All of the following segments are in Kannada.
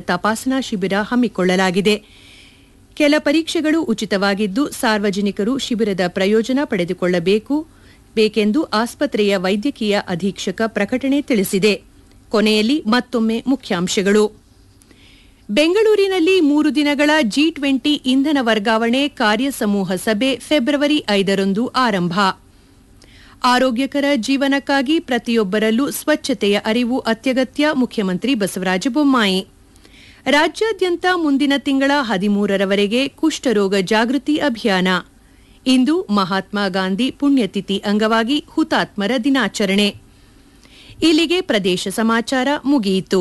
ತಪಾಸಣಾ ಶಿಬಿರ ಹಮ್ಮಿಕೊಳ್ಳಲಾಗಿದೆ ಕೆಲ ಪರೀಕ್ಷೆಗಳು ಉಚಿತವಾಗಿದ್ದು ಸಾರ್ವಜನಿಕರು ಶಿಬಿರದ ಪ್ರಯೋಜನ ಪಡೆದುಕೊಳ್ಳಬೇಕು ಬೇಕೆಂದು ಆಸ್ಪತ್ರೆಯ ವೈದ್ಯಕೀಯ ಅಧೀಕ್ಷಕ ಪ್ರಕಟಣೆ ತಿಳಿಸಿದೆ ಕೊನೆಯಲ್ಲಿ ಮತ್ತೊಮ್ಮೆ ಮುಖ್ಯಾಂಶಗಳು ಬೆಂಗಳೂರಿನಲ್ಲಿ ಮೂರು ದಿನಗಳ ಜಿ ಟ್ವೆಂಟಿ ಇಂಧನ ವರ್ಗಾವಣೆ ಕಾರ್ಯಸಮೂಹ ಸಭೆ ಫೆಬ್ರವರಿ ಐದರಂದು ಆರಂಭ ಆರೋಗ್ಯಕರ ಜೀವನಕ್ಕಾಗಿ ಪ್ರತಿಯೊಬ್ಬರಲ್ಲೂ ಸ್ವಚ್ಛತೆಯ ಅರಿವು ಅತ್ಯಗತ್ಯ ಮುಖ್ಯಮಂತ್ರಿ ಬಸವರಾಜ ಬೊಮ್ಮಾಯಿ ರಾಜ್ಯಾದ್ಯಂತ ಮುಂದಿನ ತಿಂಗಳ ಹದಿಮೂರರವರೆಗೆ ಕುಷ್ಠರೋಗ ಜಾಗೃತಿ ಅಭಿಯಾನ ಇಂದು ಮಹಾತ್ಮ ಗಾಂಧಿ ಪುಣ್ಯತಿಥಿ ಅಂಗವಾಗಿ ಹುತಾತ್ಮರ ದಿನಾಚರಣೆ ಇಲ್ಲಿಗೆ ಪ್ರದೇಶ ಸಮಾಚಾರ ಮುಗಿಯಿತು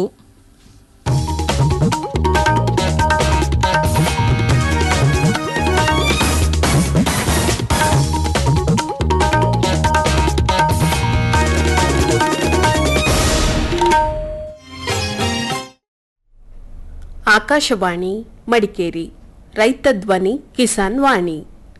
ಆಕಾಶವಾಣಿ ಮಡಿಕೇರಿ ರೈತ ಧ್ವನಿ ಕಿಸಾನ್ ವಾಣಿ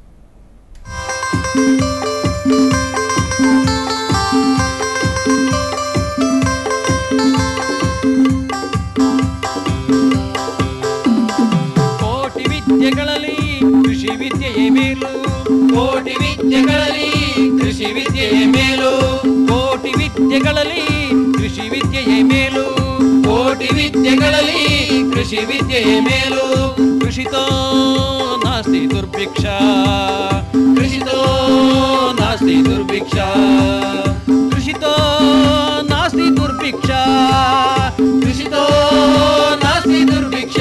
ಕೋಟಿ ವಿದ್ಯೆಗಳಲ್ಲಿ ಕೃಷಿ ವಿದ್ಯೆಯೇ ಮೇಲು ಕೋಟಿ ವಿದ್ಯೆಗಳಲ್ಲಿ ಕೃಷಿ ವಿದ್ಯೆಯೇ ಮೇಲು ಕೋಟಿ ವಿದ್ಯೆಗಳಲ್ಲಿ ಕೃಷಿ ವಿದ್ಯೆಯೇ ಮೇಲು ಕೋಟಿ ವಿದ್ಯೆಗಳಲ್ಲಿ ಕೃಷಿ ವಿದ್ಯೆಯೇ ಮೇಲು ಕೃಷಿತೋ ನಾಸ್ತಿ ದುರ್ಭಿಕ್ಷ ಕೃಷಿತೋ ನಾಸ್ತಿ ದುರ್ಭಿಕ್ಷ ಕೃಷಿತೋ ನಾಸ್ತಿ ದುರ್ಭಿಕ್ಷ ಕೃಷಿತೋ ನಾಸ್ತಿ ದುರ್ಭಿಕ್ಷ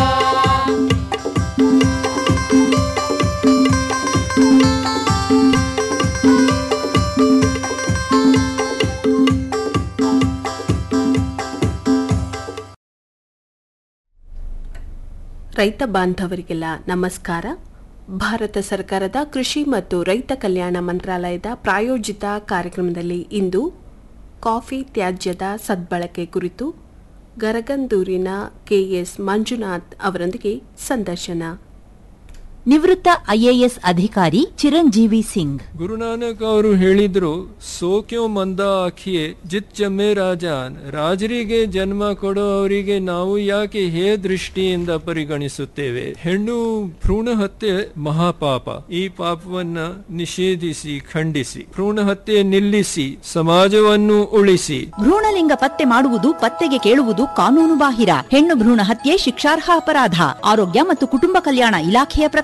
ರೈತ ಬಾಂಧವರಿಗೆಲ್ಲ ನಮಸ್ಕಾರ ಭಾರತ ಸರ್ಕಾರದ ಕೃಷಿ ಮತ್ತು ರೈತ ಕಲ್ಯಾಣ ಮಂತ್ರಾಲಯದ ಪ್ರಾಯೋಜಿತ ಕಾರ್ಯಕ್ರಮದಲ್ಲಿ ಇಂದು ಕಾಫಿ ತ್ಯಾಜ್ಯದ ಸದ್ಬಳಕೆ ಕುರಿತು ಗರಗಂದೂರಿನ ಕೆಎಸ್ ಮಂಜುನಾಥ್ ಅವರೊಂದಿಗೆ ಸಂದರ್ಶನ ನಿವೃತ್ತ ಐಎಎಸ್ ಅಧಿಕಾರಿ ಚಿರಂಜೀವಿ ಸಿಂಗ್ ಗುರುನಾನಕ್ ಅವರು ಹೇಳಿದ್ರು ಸೋಕ್ಯೋ ಮಂದ ಆಖಿಯೇ ಜಿತ್ ಜಮ್ಮೆ ರಾಜಾನ್ ರಾಜರಿಗೆ ಜನ್ಮ ಕೊಡೋ ಅವರಿಗೆ ನಾವು ಯಾಕೆ ಹೇ ದೃಷ್ಟಿಯಿಂದ ಪರಿಗಣಿಸುತ್ತೇವೆ ಹೆಣ್ಣು ಭ್ರೂಣ ಹತ್ಯೆ ಮಹಾಪಾಪ ಈ ಪಾಪವನ್ನ ನಿಷೇಧಿಸಿ ಖಂಡಿಸಿ ಭ್ರೂಣ ಹತ್ಯೆ ನಿಲ್ಲಿಸಿ ಸಮಾಜವನ್ನು ಉಳಿಸಿ ಭ್ರೂಣಲಿಂಗ ಪತ್ತೆ ಮಾಡುವುದು ಪತ್ತೆಗೆ ಕೇಳುವುದು ಕಾನೂನು ಬಾಹಿರ ಹೆಣ್ಣು ಭ್ರೂಣ ಹತ್ಯೆ ಶಿಕ್ಷಾರ್ಹ ಅಪರಾಧ ಆರೋಗ್ಯ ಮತ್ತು ಕುಟುಂಬ ಕಲ್ಯಾಣ ಇಲಾಖೆಯ ಪ್ರಕಟಣೆ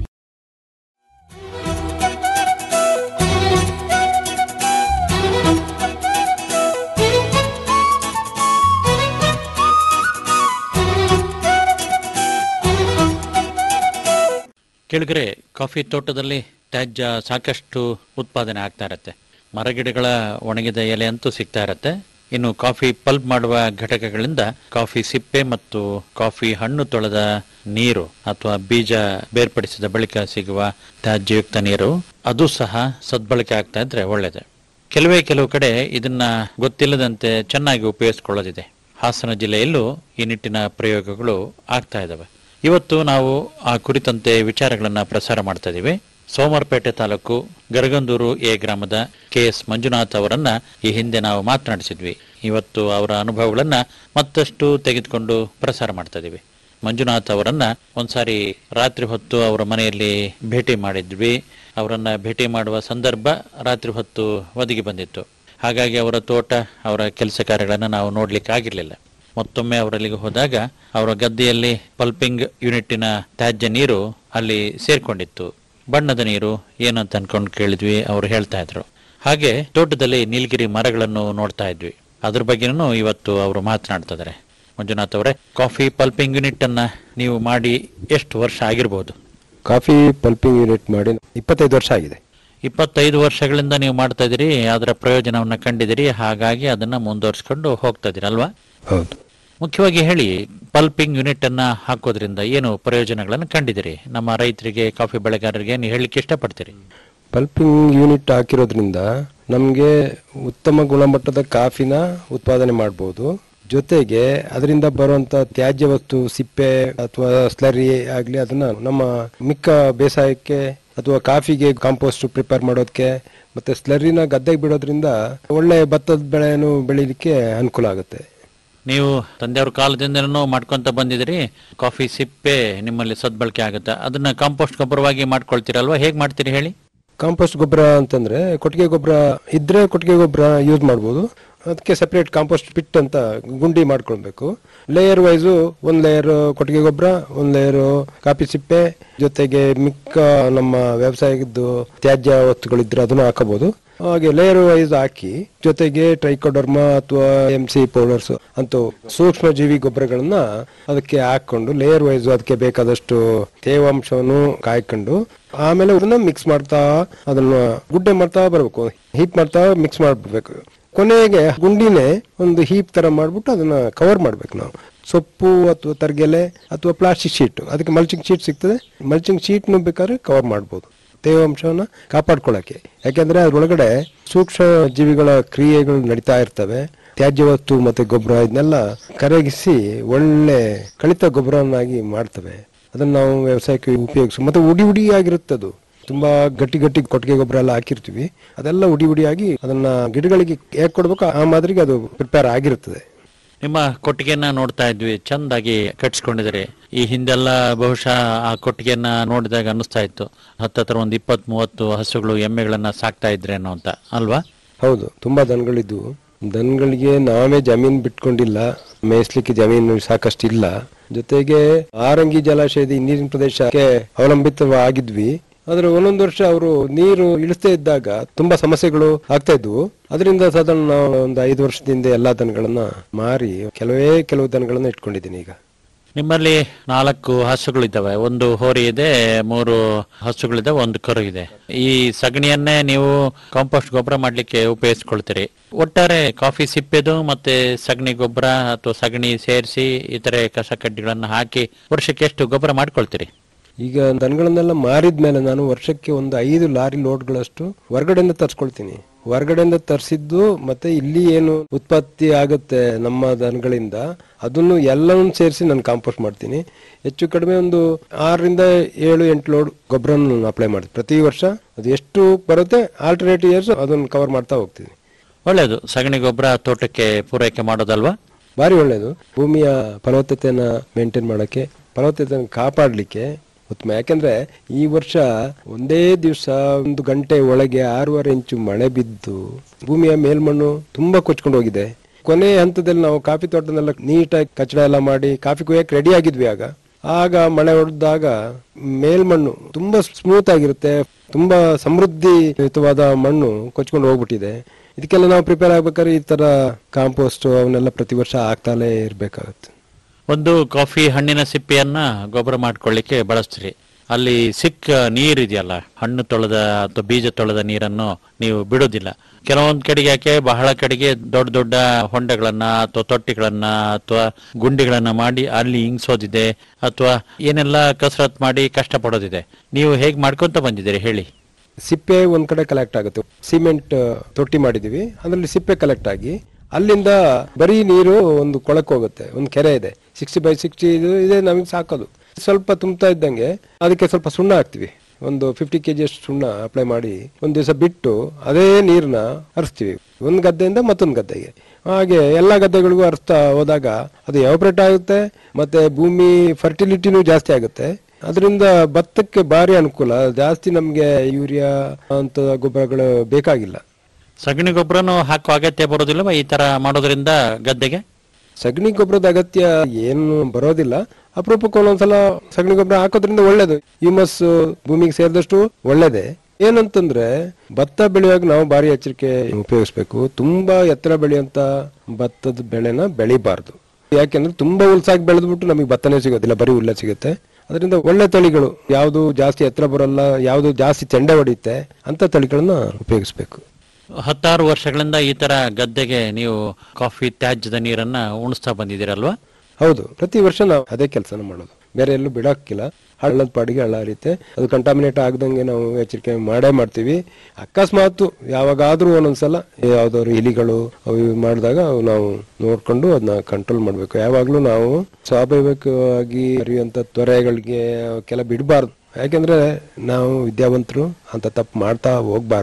ಕೆಳಗರೆ ಕಾಫಿ ತೋಟದಲ್ಲಿ ತ್ಯಾಜ್ಯ ಸಾಕಷ್ಟು ಉತ್ಪಾದನೆ ಆಗ್ತಾ ಇರತ್ತೆ ಮರಗಿಡಗಳ ಒಣಗಿದ ಎಲೆ ಅಂತೂ ಸಿಗ್ತಾ ಇರತ್ತೆ ಇನ್ನು ಕಾಫಿ ಪಲ್ಪ್ ಮಾಡುವ ಘಟಕಗಳಿಂದ ಕಾಫಿ ಸಿಪ್ಪೆ ಮತ್ತು ಕಾಫಿ ಹಣ್ಣು ತೊಳೆದ ನೀರು ಅಥವಾ ಬೀಜ ಬೇರ್ಪಡಿಸಿದ ಬಳಿಕ ಸಿಗುವ ತ್ಯಾಜ್ಯಯುಕ್ತ ನೀರು ಅದು ಸಹ ಸದ್ಬಳಕೆ ಆಗ್ತಾ ಇದ್ರೆ ಒಳ್ಳೆಯದು ಕೆಲವೇ ಕೆಲವು ಕಡೆ ಇದನ್ನ ಗೊತ್ತಿಲ್ಲದಂತೆ ಚೆನ್ನಾಗಿ ಉಪಯೋಗಿಸಿಕೊಳ್ಳೋದಿದೆ ಹಾಸನ ಜಿಲ್ಲೆಯಲ್ಲೂ ಈ ನಿಟ್ಟಿನ ಪ್ರಯೋಗಗಳು ಆಗ್ತಾ ಇದ್ದಾವೆ ಇವತ್ತು ನಾವು ಆ ಕುರಿತಂತೆ ವಿಚಾರಗಳನ್ನ ಪ್ರಸಾರ ಮಾಡ್ತಾ ಇದ್ದೀವಿ ಸೋಮವಾರಪೇಟೆ ತಾಲೂಕು ಗರಗಂದೂರು ಎ ಗ್ರಾಮದ ಕೆ ಎಸ್ ಮಂಜುನಾಥ್ ಅವರನ್ನ ಈ ಹಿಂದೆ ನಾವು ಮಾತನಾಡಿಸಿದ್ವಿ ಇವತ್ತು ಅವರ ಅನುಭವಗಳನ್ನ ಮತ್ತಷ್ಟು ತೆಗೆದುಕೊಂಡು ಪ್ರಸಾರ ಮಾಡ್ತಾ ಇದೀವಿ ಮಂಜುನಾಥ್ ಅವರನ್ನ ಒಂದ್ಸಾರಿ ರಾತ್ರಿ ಹೊತ್ತು ಅವರ ಮನೆಯಲ್ಲಿ ಭೇಟಿ ಮಾಡಿದ್ವಿ ಅವರನ್ನ ಭೇಟಿ ಮಾಡುವ ಸಂದರ್ಭ ರಾತ್ರಿ ಹೊತ್ತು ಒದಗಿ ಬಂದಿತ್ತು ಹಾಗಾಗಿ ಅವರ ತೋಟ ಅವರ ಕೆಲಸ ಕಾರ್ಯಗಳನ್ನು ನಾವು ನೋಡ್ಲಿಕ್ಕೆ ಆಗಿರ್ಲಿಲ್ಲ ಮತ್ತೊಮ್ಮೆ ಅವರಲ್ಲಿಗೆ ಹೋದಾಗ ಅವರ ಗದ್ದೆಯಲ್ಲಿ ಪಲ್ಪಿಂಗ್ ಯೂನಿಟ್ಟಿನ ತ್ಯಾಜ್ಯ ನೀರು ಅಲ್ಲಿ ಸೇರ್ಕೊಂಡಿತ್ತು ಬಣ್ಣದ ನೀರು ಏನಂತ ಅನ್ಕೊಂಡು ಕೇಳಿದ್ವಿ ಅವರು ಹೇಳ್ತಾ ಇದ್ರು ಹಾಗೆ ತೋಟದಲ್ಲಿ ನೀಲಗಿರಿ ಮರಗಳನ್ನು ನೋಡ್ತಾ ಇದ್ವಿ ಅದ್ರ ಬಗ್ಗೆನೂ ಇವತ್ತು ಅವರು ಮಾತನಾಡ್ತಾ ಇದ್ದಾರೆ ಮಂಜುನಾಥ್ ಅವರೇ ಕಾಫಿ ಪಲ್ಪಿಂಗ್ ಯೂನಿಟ್ ಅನ್ನ ನೀವು ಮಾಡಿ ಎಷ್ಟು ವರ್ಷ ಆಗಿರ್ಬೋದು ಕಾಫಿ ಪಲ್ಪಿಂಗ್ ಯೂನಿಟ್ ಮಾಡಿ ಇಪ್ಪತ್ತೈದು ವರ್ಷ ಆಗಿದೆ ಇಪ್ಪತ್ತೈದು ವರ್ಷಗಳಿಂದ ನೀವು ಮಾಡ್ತಾ ಇದ್ದೀರಿ ಅದರ ಪ್ರಯೋಜನವನ್ನ ಕಂಡಿದ್ದೀರಿ ಹಾಗಾಗಿ ಅದನ್ನ ಮುಂದುವರಿಸ್ಕೊಂಡು ಹೋಗ್ತಾ ಇದ್ದೀರಿ ಅಲ್ವಾ ಹೌದು ಮುಖ್ಯವಾಗಿ ಹೇಳಿ ಪಲ್ಪಿಂಗ್ ಯೂನಿಟ್ ಅನ್ನ ಹಾಕೋದ್ರಿಂದ ಏನು ಪ್ರಯೋಜನಗಳನ್ನು ಕಂಡಿದ್ದೀರಿ ನಮ್ಮ ರೈತರಿಗೆ ಕಾಫಿ ಬೆಳೆಗಾರರಿಗೆ ನೀವು ಹೇಳಲಿಕ್ಕೆ ಇಷ್ಟಪಡ್ತೀರಿ ಪಲ್ಪಿಂಗ್ ಯೂನಿಟ್ ಹಾಕಿರೋದ್ರಿಂದ ನಮಗೆ ಉತ್ತಮ ಗುಣಮಟ್ಟದ ಕಾಫಿನ ಉತ್ಪಾದನೆ ಮಾಡ್ಬೋದು ಜೊತೆಗೆ ಅದರಿಂದ ಬರುವಂತ ತ್ಯಾಜ್ಯ ವಸ್ತು ಸಿಪ್ಪೆ ಅಥವಾ ಸ್ಲರಿ ಆಗ್ಲಿ ಅದನ್ನ ನಮ್ಮ ಮಿಕ್ಕ ಬೇಸಾಯಕ್ಕೆ ಅಥವಾ ಕಾಫಿಗೆ ಕಾಂಪೋಸ್ಟ್ ಪ್ರಿಪೇರ್ ಮಾಡೋದಕ್ಕೆ ಮತ್ತೆ ಸ್ಲರಿನ ಗದ್ದೆಗೆ ಬಿಡೋದ್ರಿಂದ ಒಳ್ಳೆ ಭತ್ತದ ಬೆಳೆಯನ್ನು ಬೆಳಿಲಿಕ್ಕೆ ಅನುಕೂಲ ಆಗುತ್ತೆ ನೀವು ತಂದೆಯವ್ರ ಕಾಲದಿಂದನೂ ಮಾಡ್ಕೊಂತ ಬಂದಿದ್ರಿ ಕಾಫಿ ಸಿಪ್ಪೆ ನಿಮ್ಮಲ್ಲಿ ಸದ್ಬಳಕೆ ಆಗುತ್ತೆ ಅದನ್ನ ಕಾಂಪೋಸ್ಟ್ ಗೊಬ್ಬರವಾಗಿ ಮಾಡ್ಕೊಳ್ತೀರಲ್ವಾ ಹೇಗ್ ಮಾಡ್ತೀರಿ ಹೇಳಿ ಕಾಂಪೋಸ್ಟ್ ಗೊಬ್ಬರ ಅಂತಂದ್ರೆ ಕೊಟ್ಟಿಗೆ ಗೊಬ್ಬರ ಇದ್ರೆ ಕೊಟ್ಟಿಗೆ ಗೊಬ್ಬರ ಯೂಸ್ ಮಾಡ್ಬೋದು ಅದಕ್ಕೆ ಸೆಪರೇಟ್ ಕಾಂಪೋಸ್ಟ್ ಪಿಟ್ ಅಂತ ಗುಂಡಿ ಮಾಡ್ಕೊಳ್ಬೇಕು ಲೇಯರ್ ವೈಸು ಒಂದ್ ಲೇಯರ್ ಕೊಟ್ಟಿಗೆ ಗೊಬ್ಬರ ಒಂದ್ ಲೇಯರ್ ಕಾಫಿ ಸಿಪ್ಪೆ ಜೊತೆಗೆ ಮಿಕ್ಕ ನಮ್ಮ ವ್ಯವಸಾಯದ್ದು ತ್ಯಾಜ್ಯ ವಸ್ತುಗಳಿದ್ರೆ ಅದನ್ನು ಹಾಕಬಹುದು ಹಾಗೆ ಲೇಯರ್ ವೈಸ್ ಹಾಕಿ ಜೊತೆಗೆ ಟ್ರೈಕೋಡರ್ಮ ಅಥವಾ ಎಂ ಸಿ ಪೌಡರ್ಸ್ ಅಂತ ಸೂಕ್ಷ್ಮ ಜೀವಿ ಗೊಬ್ಬರಗಳನ್ನ ಅದಕ್ಕೆ ಹಾಕೊಂಡು ಲೇಯರ್ ವೈಸ್ ಅದಕ್ಕೆ ಬೇಕಾದಷ್ಟು ತೇವಾಂಶವನ್ನು ಕಾಯ್ಕೊಂಡು ಆಮೇಲೆ ಅದನ್ನ ಮಿಕ್ಸ್ ಮಾಡ್ತಾ ಅದನ್ನ ಗುಡ್ಡೆ ಮಾಡ್ತಾ ಬರಬೇಕು ಹೀಪ್ ಮಾಡ್ತಾ ಮಿಕ್ಸ್ ಮಾಡ್ಬಿಡ್ಬೇಕು ಕೊನೆಗೆ ಗುಂಡಿನೇ ಒಂದು ಹೀಪ್ ತರ ಮಾಡ್ಬಿಟ್ಟು ಅದನ್ನ ಕವರ್ ಮಾಡ್ಬೇಕು ನಾವು ಸೊಪ್ಪು ಅಥವಾ ತರ್ಗೆಲೆ ಅಥವಾ ಪ್ಲಾಸ್ಟಿಕ್ ಶೀಟ್ ಅದಕ್ಕೆ ಮಲ್ಚಿಂಗ್ ಶೀಟ್ ಸಿಗ್ತದೆ ಮಲ್ಚಿಂಗ್ ಶೀಟ್ನು ಬೇಕಾದ್ರೆ ಕವರ್ ಮಾಡ್ಬೋದು ತೇವಾಂಶವನ್ನ ಕಾಪಾಡ್ಕೊಳ್ಳಕ್ಕೆ ಯಾಕೆಂದ್ರೆ ಅದ್ರೊಳಗಡೆ ಸೂಕ್ಷ್ಮ ಜೀವಿಗಳ ಕ್ರಿಯೆಗಳು ನಡೀತಾ ಇರ್ತವೆ ತ್ಯಾಜ್ಯ ವಸ್ತು ಮತ್ತೆ ಗೊಬ್ಬರ ಇದನ್ನೆಲ್ಲ ಕರಗಿಸಿ ಒಳ್ಳೆ ಕಳಿತ ಗೊಬ್ಬರವನ್ನಾಗಿ ಮಾಡ್ತವೆ ಅದನ್ನ ನಾವು ವ್ಯವಸಾಯಕ್ಕೆ ಉಪಯೋಗಿಸ ಮತ್ತೆ ಉಡಿ ಉಡಿ ಆಗಿರುತ್ತೆ ಅದು ತುಂಬಾ ಗಟ್ಟಿ ಗಟ್ಟಿ ಕೊಟ್ಟಿಗೆ ಗೊಬ್ಬರ ಎಲ್ಲ ಹಾಕಿರ್ತೀವಿ ಅದೆಲ್ಲ ಉಡಿ ಉಡಿಯಾಗಿ ಅದನ್ನ ಗಿಡಗಳಿಗೆ ಹೇಗೆ ಕೊಡ್ಬೇಕು ಆ ಮಾದರಿಗೆ ಅದು ಪ್ರಿಪೇರ್ ಆಗಿರ್ತದೆ ನಿಮ್ಮ ಕೊಟ್ಟಿಗೆಯನ್ನ ನೋಡ್ತಾ ಇದ್ವಿ ಚಂದಾಗಿ ಕಟ್ಸ್ಕೊಂಡಿದ್ದೀರಿ ಈ ಹಿಂದೆಲ್ಲ ಬಹುಶಃ ಆ ಕೊಟ್ಟಿಗೆಯನ್ನ ನೋಡಿದಾಗ ಅನ್ನಿಸ್ತಾ ಇತ್ತು ಹತ್ತತ್ರ ಒಂದು ಇಪ್ಪತ್ ಮೂವತ್ತು ಹಸುಗಳು ಎಮ್ಮೆಗಳನ್ನ ಸಾಕ್ತಾ ಇದ್ರೇನೋ ಅಂತ ಅಲ್ವಾ ಹೌದು ತುಂಬಾ ದನಗಳಿದ್ದು ದನಗಳಿಗೆ ನಾವೇ ಜಮೀನ್ ಬಿಟ್ಕೊಂಡಿಲ್ಲ ಮೇಯಿಸ್ಲಿಕ್ಕೆ ಜಮೀನು ಸಾಕಷ್ಟು ಇಲ್ಲ ಜೊತೆಗೆ ಆರಂಗಿ ಜಲಾಶಯದ ಈ ನೀರಿನ ಪ್ರದೇಶಕ್ಕೆ ಅವಲಂಬಿತವಾಗಿದ್ವಿ ಆದ್ರೆ ಒಂದೊಂದು ವರ್ಷ ಅವರು ನೀರು ಇಳಿಸ್ತಾ ಇದ್ದಾಗ ತುಂಬಾ ಸಮಸ್ಯೆಗಳು ಆಗ್ತಾ ಇದ್ವು ಅದರಿಂದ ಸಾಧಾರಣ ನಾವು ಒಂದು ಐದು ವರ್ಷದಿಂದ ಎಲ್ಲಾ ದನಗಳನ್ನ ಮಾರಿ ಕೆಲವೇ ಕೆಲವು ದನಗಳನ್ನ ಇಟ್ಕೊಂಡಿದ್ದೀನಿ ಈಗ ನಿಮ್ಮಲ್ಲಿ ನಾಲ್ಕು ಹಸುಗಳಿದ್ದಾವೆ ಒಂದು ಹೋರಿ ಇದೆ ಮೂರು ಹಸುಗಳಿದೆ ಒಂದು ಕರು ಇದೆ ಈ ಸಗಣಿಯನ್ನೇ ನೀವು ಕಾಂಪೋಸ್ಟ್ ಗೊಬ್ಬರ ಮಾಡ್ಲಿಕ್ಕೆ ಉಪಯೋಗಿಸ್ಕೊಳ್ತೀರಿ ಒಟ್ಟಾರೆ ಕಾಫಿ ಸಿಪ್ಪೆದು ಮತ್ತೆ ಸಗಣಿ ಗೊಬ್ಬರ ಅಥವಾ ಸಗಣಿ ಸೇರಿಸಿ ಇತರೆ ಕಸ ಕಡ್ಡಿಗಳನ್ನ ಹಾಕಿ ವರ್ಷಕ್ಕೆ ಎಷ್ಟು ಗೊಬ್ಬರ ಮಾಡ್ಕೊಳ್ತೀರಿ ಈಗ ದನಗಳನ್ನೆಲ್ಲ ಮಾರಿದ್ಮೇಲೆ ನಾನು ವರ್ಷಕ್ಕೆ ಒಂದು ಐದು ಲಾರಿ ಲೋಡ್ಗಳಷ್ಟು ಹೊರಗಡೆಯಿಂದ ತರ್ಸ್ಕೊಳ್ತೀನಿ ಹೊರಗಡೆಯಿಂದ ತರಿಸಿದ್ದು ಮತ್ತೆ ಇಲ್ಲಿ ಏನು ಉತ್ಪತ್ತಿ ಆಗುತ್ತೆ ನಮ್ಮ ದನಗಳಿಂದ ಅದನ್ನು ಎಲ್ಲವನ್ನು ಸೇರಿಸಿ ನಾನು ಕಾಂಪೋಸ್ಟ್ ಮಾಡ್ತೀನಿ ಹೆಚ್ಚು ಕಡಿಮೆ ಒಂದು ಆರರಿಂದ ಏಳು ಎಂಟು ಲೋಡ್ ಗೊಬ್ಬರ ನಾನು ಅಪ್ಲೈ ಮಾಡ್ತೀನಿ ಪ್ರತಿ ವರ್ಷ ಅದು ಎಷ್ಟು ಬರುತ್ತೆ ಆಲ್ಟರ್ನೇಟಿವ್ ಇಯರ್ಸ್ ಅದನ್ನು ಕವರ್ ಮಾಡ್ತಾ ಹೋಗ್ತೀನಿ ಒಳ್ಳೆಯದು ಸಗಣಿ ಗೊಬ್ಬರ ತೋಟಕ್ಕೆ ಪೂರೈಕೆ ಮಾಡೋದಲ್ವಾ ಭಾರಿ ಒಳ್ಳೆಯದು ಭೂಮಿಯ ಫಲವತ್ತತೆಯನ್ನ ಮೇಂಟೈನ್ ಮಾಡೋಕ್ಕೆ ಫಲವತ್ತತೆಯನ್ನು ಕಾಪಾಡಲಿಕ್ಕೆ ಉತ್ತಮ ಯಾಕಂದ್ರೆ ಈ ವರ್ಷ ಒಂದೇ ದಿವಸ ಒಂದು ಗಂಟೆ ಒಳಗೆ ಆರೂವರೆ ಇಂಚು ಮಳೆ ಬಿದ್ದು ಭೂಮಿಯ ಮೇಲ್ಮಣ್ಣು ತುಂಬಾ ಕೊಚ್ಕೊಂಡು ಹೋಗಿದೆ ಕೊನೆ ಹಂತದಲ್ಲಿ ನಾವು ಕಾಫಿ ತೋಟನೆಲ್ಲ ನೀಟಾಗಿ ಕಚಡ ಎಲ್ಲ ಮಾಡಿ ಕಾಫಿ ಕುಯ್ಯಕ್ಕೆ ರೆಡಿ ಆಗಿದ್ವಿ ಆಗ ಆಗ ಮಳೆ ಹೊಡೆದಾಗ ಮೇಲ್ಮಣ್ಣು ತುಂಬಾ ಸ್ಮೂತ್ ಆಗಿರುತ್ತೆ ತುಂಬಾ ಸಮೃದ್ಧಿಯುತವಾದ ಮಣ್ಣು ಕೊಚ್ಕೊಂಡು ಹೋಗ್ಬಿಟ್ಟಿದೆ ಇದಕ್ಕೆಲ್ಲ ನಾವು ಪ್ರಿಪೇರ್ ಆಗ್ಬೇಕಾದ್ರೆ ಈ ತರ ಕಾಂಪೋಸ್ಟ್ ಅವನ್ನೆಲ್ಲ ಪ್ರತಿ ವರ್ಷ ಆಗ್ತಾಲೇ ಇರ್ಬೇಕಾಗತ್ತೆ ಒಂದು ಕಾಫಿ ಹಣ್ಣಿನ ಸಿಪ್ಪೆಯನ್ನ ಗೊಬ್ಬರ ಮಾಡ್ಕೊಳ್ಳಿಕ್ಕೆ ಬಳಸ್ತೀರಿ ಅಲ್ಲಿ ಸಿಕ್ಕ ನೀರಿದೆಯಲ್ಲ ಹಣ್ಣು ತೊಳೆದ ಅಥವಾ ಬೀಜ ತೊಳೆದ ನೀರನ್ನು ನೀವು ಬಿಡೋದಿಲ್ಲ ಕೆಲವೊಂದ್ ಕಡೆಗೆ ಯಾಕೆ ಬಹಳ ಕಡೆಗೆ ದೊಡ್ಡ ದೊಡ್ಡ ಹೊಂಡಗಳನ್ನ ಅಥವಾ ತೊಟ್ಟಿಗಳನ್ನ ಅಥವಾ ಗುಂಡಿಗಳನ್ನ ಮಾಡಿ ಅಲ್ಲಿ ಇಂಗ್ಸೋದಿದೆ ಅಥವಾ ಏನೆಲ್ಲ ಕಸರತ್ ಮಾಡಿ ಕಷ್ಟ ಪಡೋದಿದೆ ನೀವು ಹೇಗ್ ಮಾಡ್ಕೊಂತ ಬಂದಿದ್ದೀರಿ ಹೇಳಿ ಸಿಪ್ಪೆ ಒಂದ್ ಕಡೆ ಕಲೆಕ್ಟ್ ಆಗುತ್ತೆ ಸಿಮೆಂಟ್ ತೊಟ್ಟಿ ಮಾಡಿದೀವಿ ಅದರಲ್ಲಿ ಸಿಪ್ಪೆ ಕಲೆಕ್ಟ್ ಆಗಿ ಅಲ್ಲಿಂದ ಬರೀ ನೀರು ಒಂದು ಕೊಳಕ್ ಹೋಗುತ್ತೆ ಒಂದು ಕೆರೆ ಇದೆ ಸಿಕ್ಸ್ಟಿ ಬೈ ಸಿಕ್ಸ್ಟಿ ಇದು ಇದೆ ನಮಗೆ ಸಾಕೋದು ಸ್ವಲ್ಪ ತುಂಬ್ತಾ ಇದ್ದಂಗೆ ಅದಕ್ಕೆ ಸ್ವಲ್ಪ ಸುಣ್ಣ ಹಾಕ್ತಿವಿ ಒಂದು ಫಿಫ್ಟಿ ಕೆ ಅಷ್ಟು ಸುಣ್ಣ ಅಪ್ಲೈ ಮಾಡಿ ಒಂದ್ ದಿವಸ ಬಿಟ್ಟು ಅದೇ ನೀರನ್ನ ಹರಿಸ್ತೀವಿ ಒಂದ್ ಗದ್ದೆಯಿಂದ ಮತ್ತೊಂದು ಗದ್ದೆಗೆ ಹಾಗೆ ಎಲ್ಲಾ ಗದ್ದೆಗಳಿಗೂ ಹರಿಸ್ತಾ ಹೋದಾಗ ಅದು ಎವಾಪರೇಟ್ ಆಗುತ್ತೆ ಮತ್ತೆ ಭೂಮಿ ಫರ್ಟಿಲಿಟಿನೂ ಜಾಸ್ತಿ ಆಗುತ್ತೆ ಅದರಿಂದ ಭತ್ತಕ್ಕೆ ಭಾರಿ ಅನುಕೂಲ ಜಾಸ್ತಿ ನಮ್ಗೆ ಯೂರಿಯಾ ಅಂತ ಗೊಬ್ಬರಗಳು ಬೇಕಾಗಿಲ್ಲ ಸಗಣಿ ಗೊಬ್ಬರನು ಹಾಕೋ ಅಗತ್ಯ ಬರೋದಿಲ್ಲವಾ ಈ ತರ ಮಾಡೋದ್ರಿಂದ ಗದ್ದೆಗೆ ಸಗಣಿ ಗೊಬ್ಬರದ ಅಗತ್ಯ ಏನು ಬರೋದಿಲ್ಲ ಅಪರೂಪಕ್ಕೆ ಒಂದೊಂದ್ಸಲ ಸಗಣಿ ಗೊಬ್ಬರ ಹಾಕೋದ್ರಿಂದ ಒಳ್ಳೇದು ಹ್ಯೂಮಸ್ ಭೂಮಿಗೆ ಸೇರಿದಷ್ಟು ಒಳ್ಳೇದೇ ಏನಂತಂದ್ರೆ ಭತ್ತ ಬೆಳೆಯುವಾಗ ನಾವು ಭಾರಿ ಎಚ್ಚರಿಕೆ ಉಪಯೋಗಿಸ್ಬೇಕು ತುಂಬಾ ಎತ್ತರ ಬೆಳೆಯುವಂತ ಭತ್ತದ ಬೆಳೆನ ಬೆಳಿಬಾರ್ದು ಯಾಕೆಂದ್ರೆ ತುಂಬಾ ಉಲ್ಸಾಗಿ ಬೆಳೆದ್ಬಿಟ್ಟು ನಮಗೆ ಭತ್ತನೇ ಸಿಗೋದಿಲ್ಲ ಬರೀ ಹುಲ್ಲ ಸಿಗುತ್ತೆ ಅದರಿಂದ ಒಳ್ಳೆ ತಳಿಗಳು ಯಾವುದು ಜಾಸ್ತಿ ಎತ್ತರ ಬರಲ್ಲ ಯಾವುದು ಜಾಸ್ತಿ ಚೆಂಡೆ ಹೊಡೆಯುತ್ತೆ ಅಂತ ತಳಿಗಳನ್ನ ಉಪಯೋಗಿಸ್ಬೇಕು ಹತ್ತಾರು ವರ್ಷಗಳಿಂದ ಈ ತರ ಗದ್ದೆಗೆ ನೀವು ಕಾಫಿ ತ್ಯಾಜ್ಯದ ನೀರನ್ನ ಉಣಿಸ್ತಾ ಬಂದಿದ್ದೀರಲ್ವಾ ಹೌದು ಪ್ರತಿ ವರ್ಷ ನಾವು ಅದೇ ಕೆಲಸನ ಮಾಡೋದು ಬೇರೆ ಎಲ್ಲೂ ಬಿಡಕ್ಕಿಲ್ಲ ಹಳ್ಳದ ಪಾಡಿಗೆ ಹಳ್ಳ ಹರಿಯುತ್ತೆ ಅದು ಕಂಟಾಮಿನೇಟ್ ಆಗದಂಗೆ ನಾವು ಎಚ್ಚರಿಕೆ ಮಾಡೇ ಮಾಡ್ತೀವಿ ಅಕಸ್ಮಾತ್ ಯಾವಾಗಾದ್ರೂ ಒಂದೊಂದ್ಸಲ ಯಾವ್ದಾದ್ರು ಇಲಿಗಳು ಅವು ಇವು ಮಾಡಿದಾಗ ಅವು ನಾವು ನೋಡ್ಕೊಂಡು ಅದನ್ನ ಕಂಟ್ರೋಲ್ ಮಾಡ್ಬೇಕು ಯಾವಾಗ್ಲೂ ನಾವು ಸ್ವಾಭಾವಿಕವಾಗಿ ಹರಿಯುವಂತ ತ್ವರೆಗಳಿಗೆ ಅವಕ್ಕೆಲ್ಲ ಬಿಡಬಾರ್ದು ಯಾಕೆಂದ್ರೆ ನಾವು ವಿದ್ಯಾವಂತರು ಅಂತ ತಪ್ಪು ಮಾಡ್ತಾ ಹೋಗ್ಬಾರ್ದು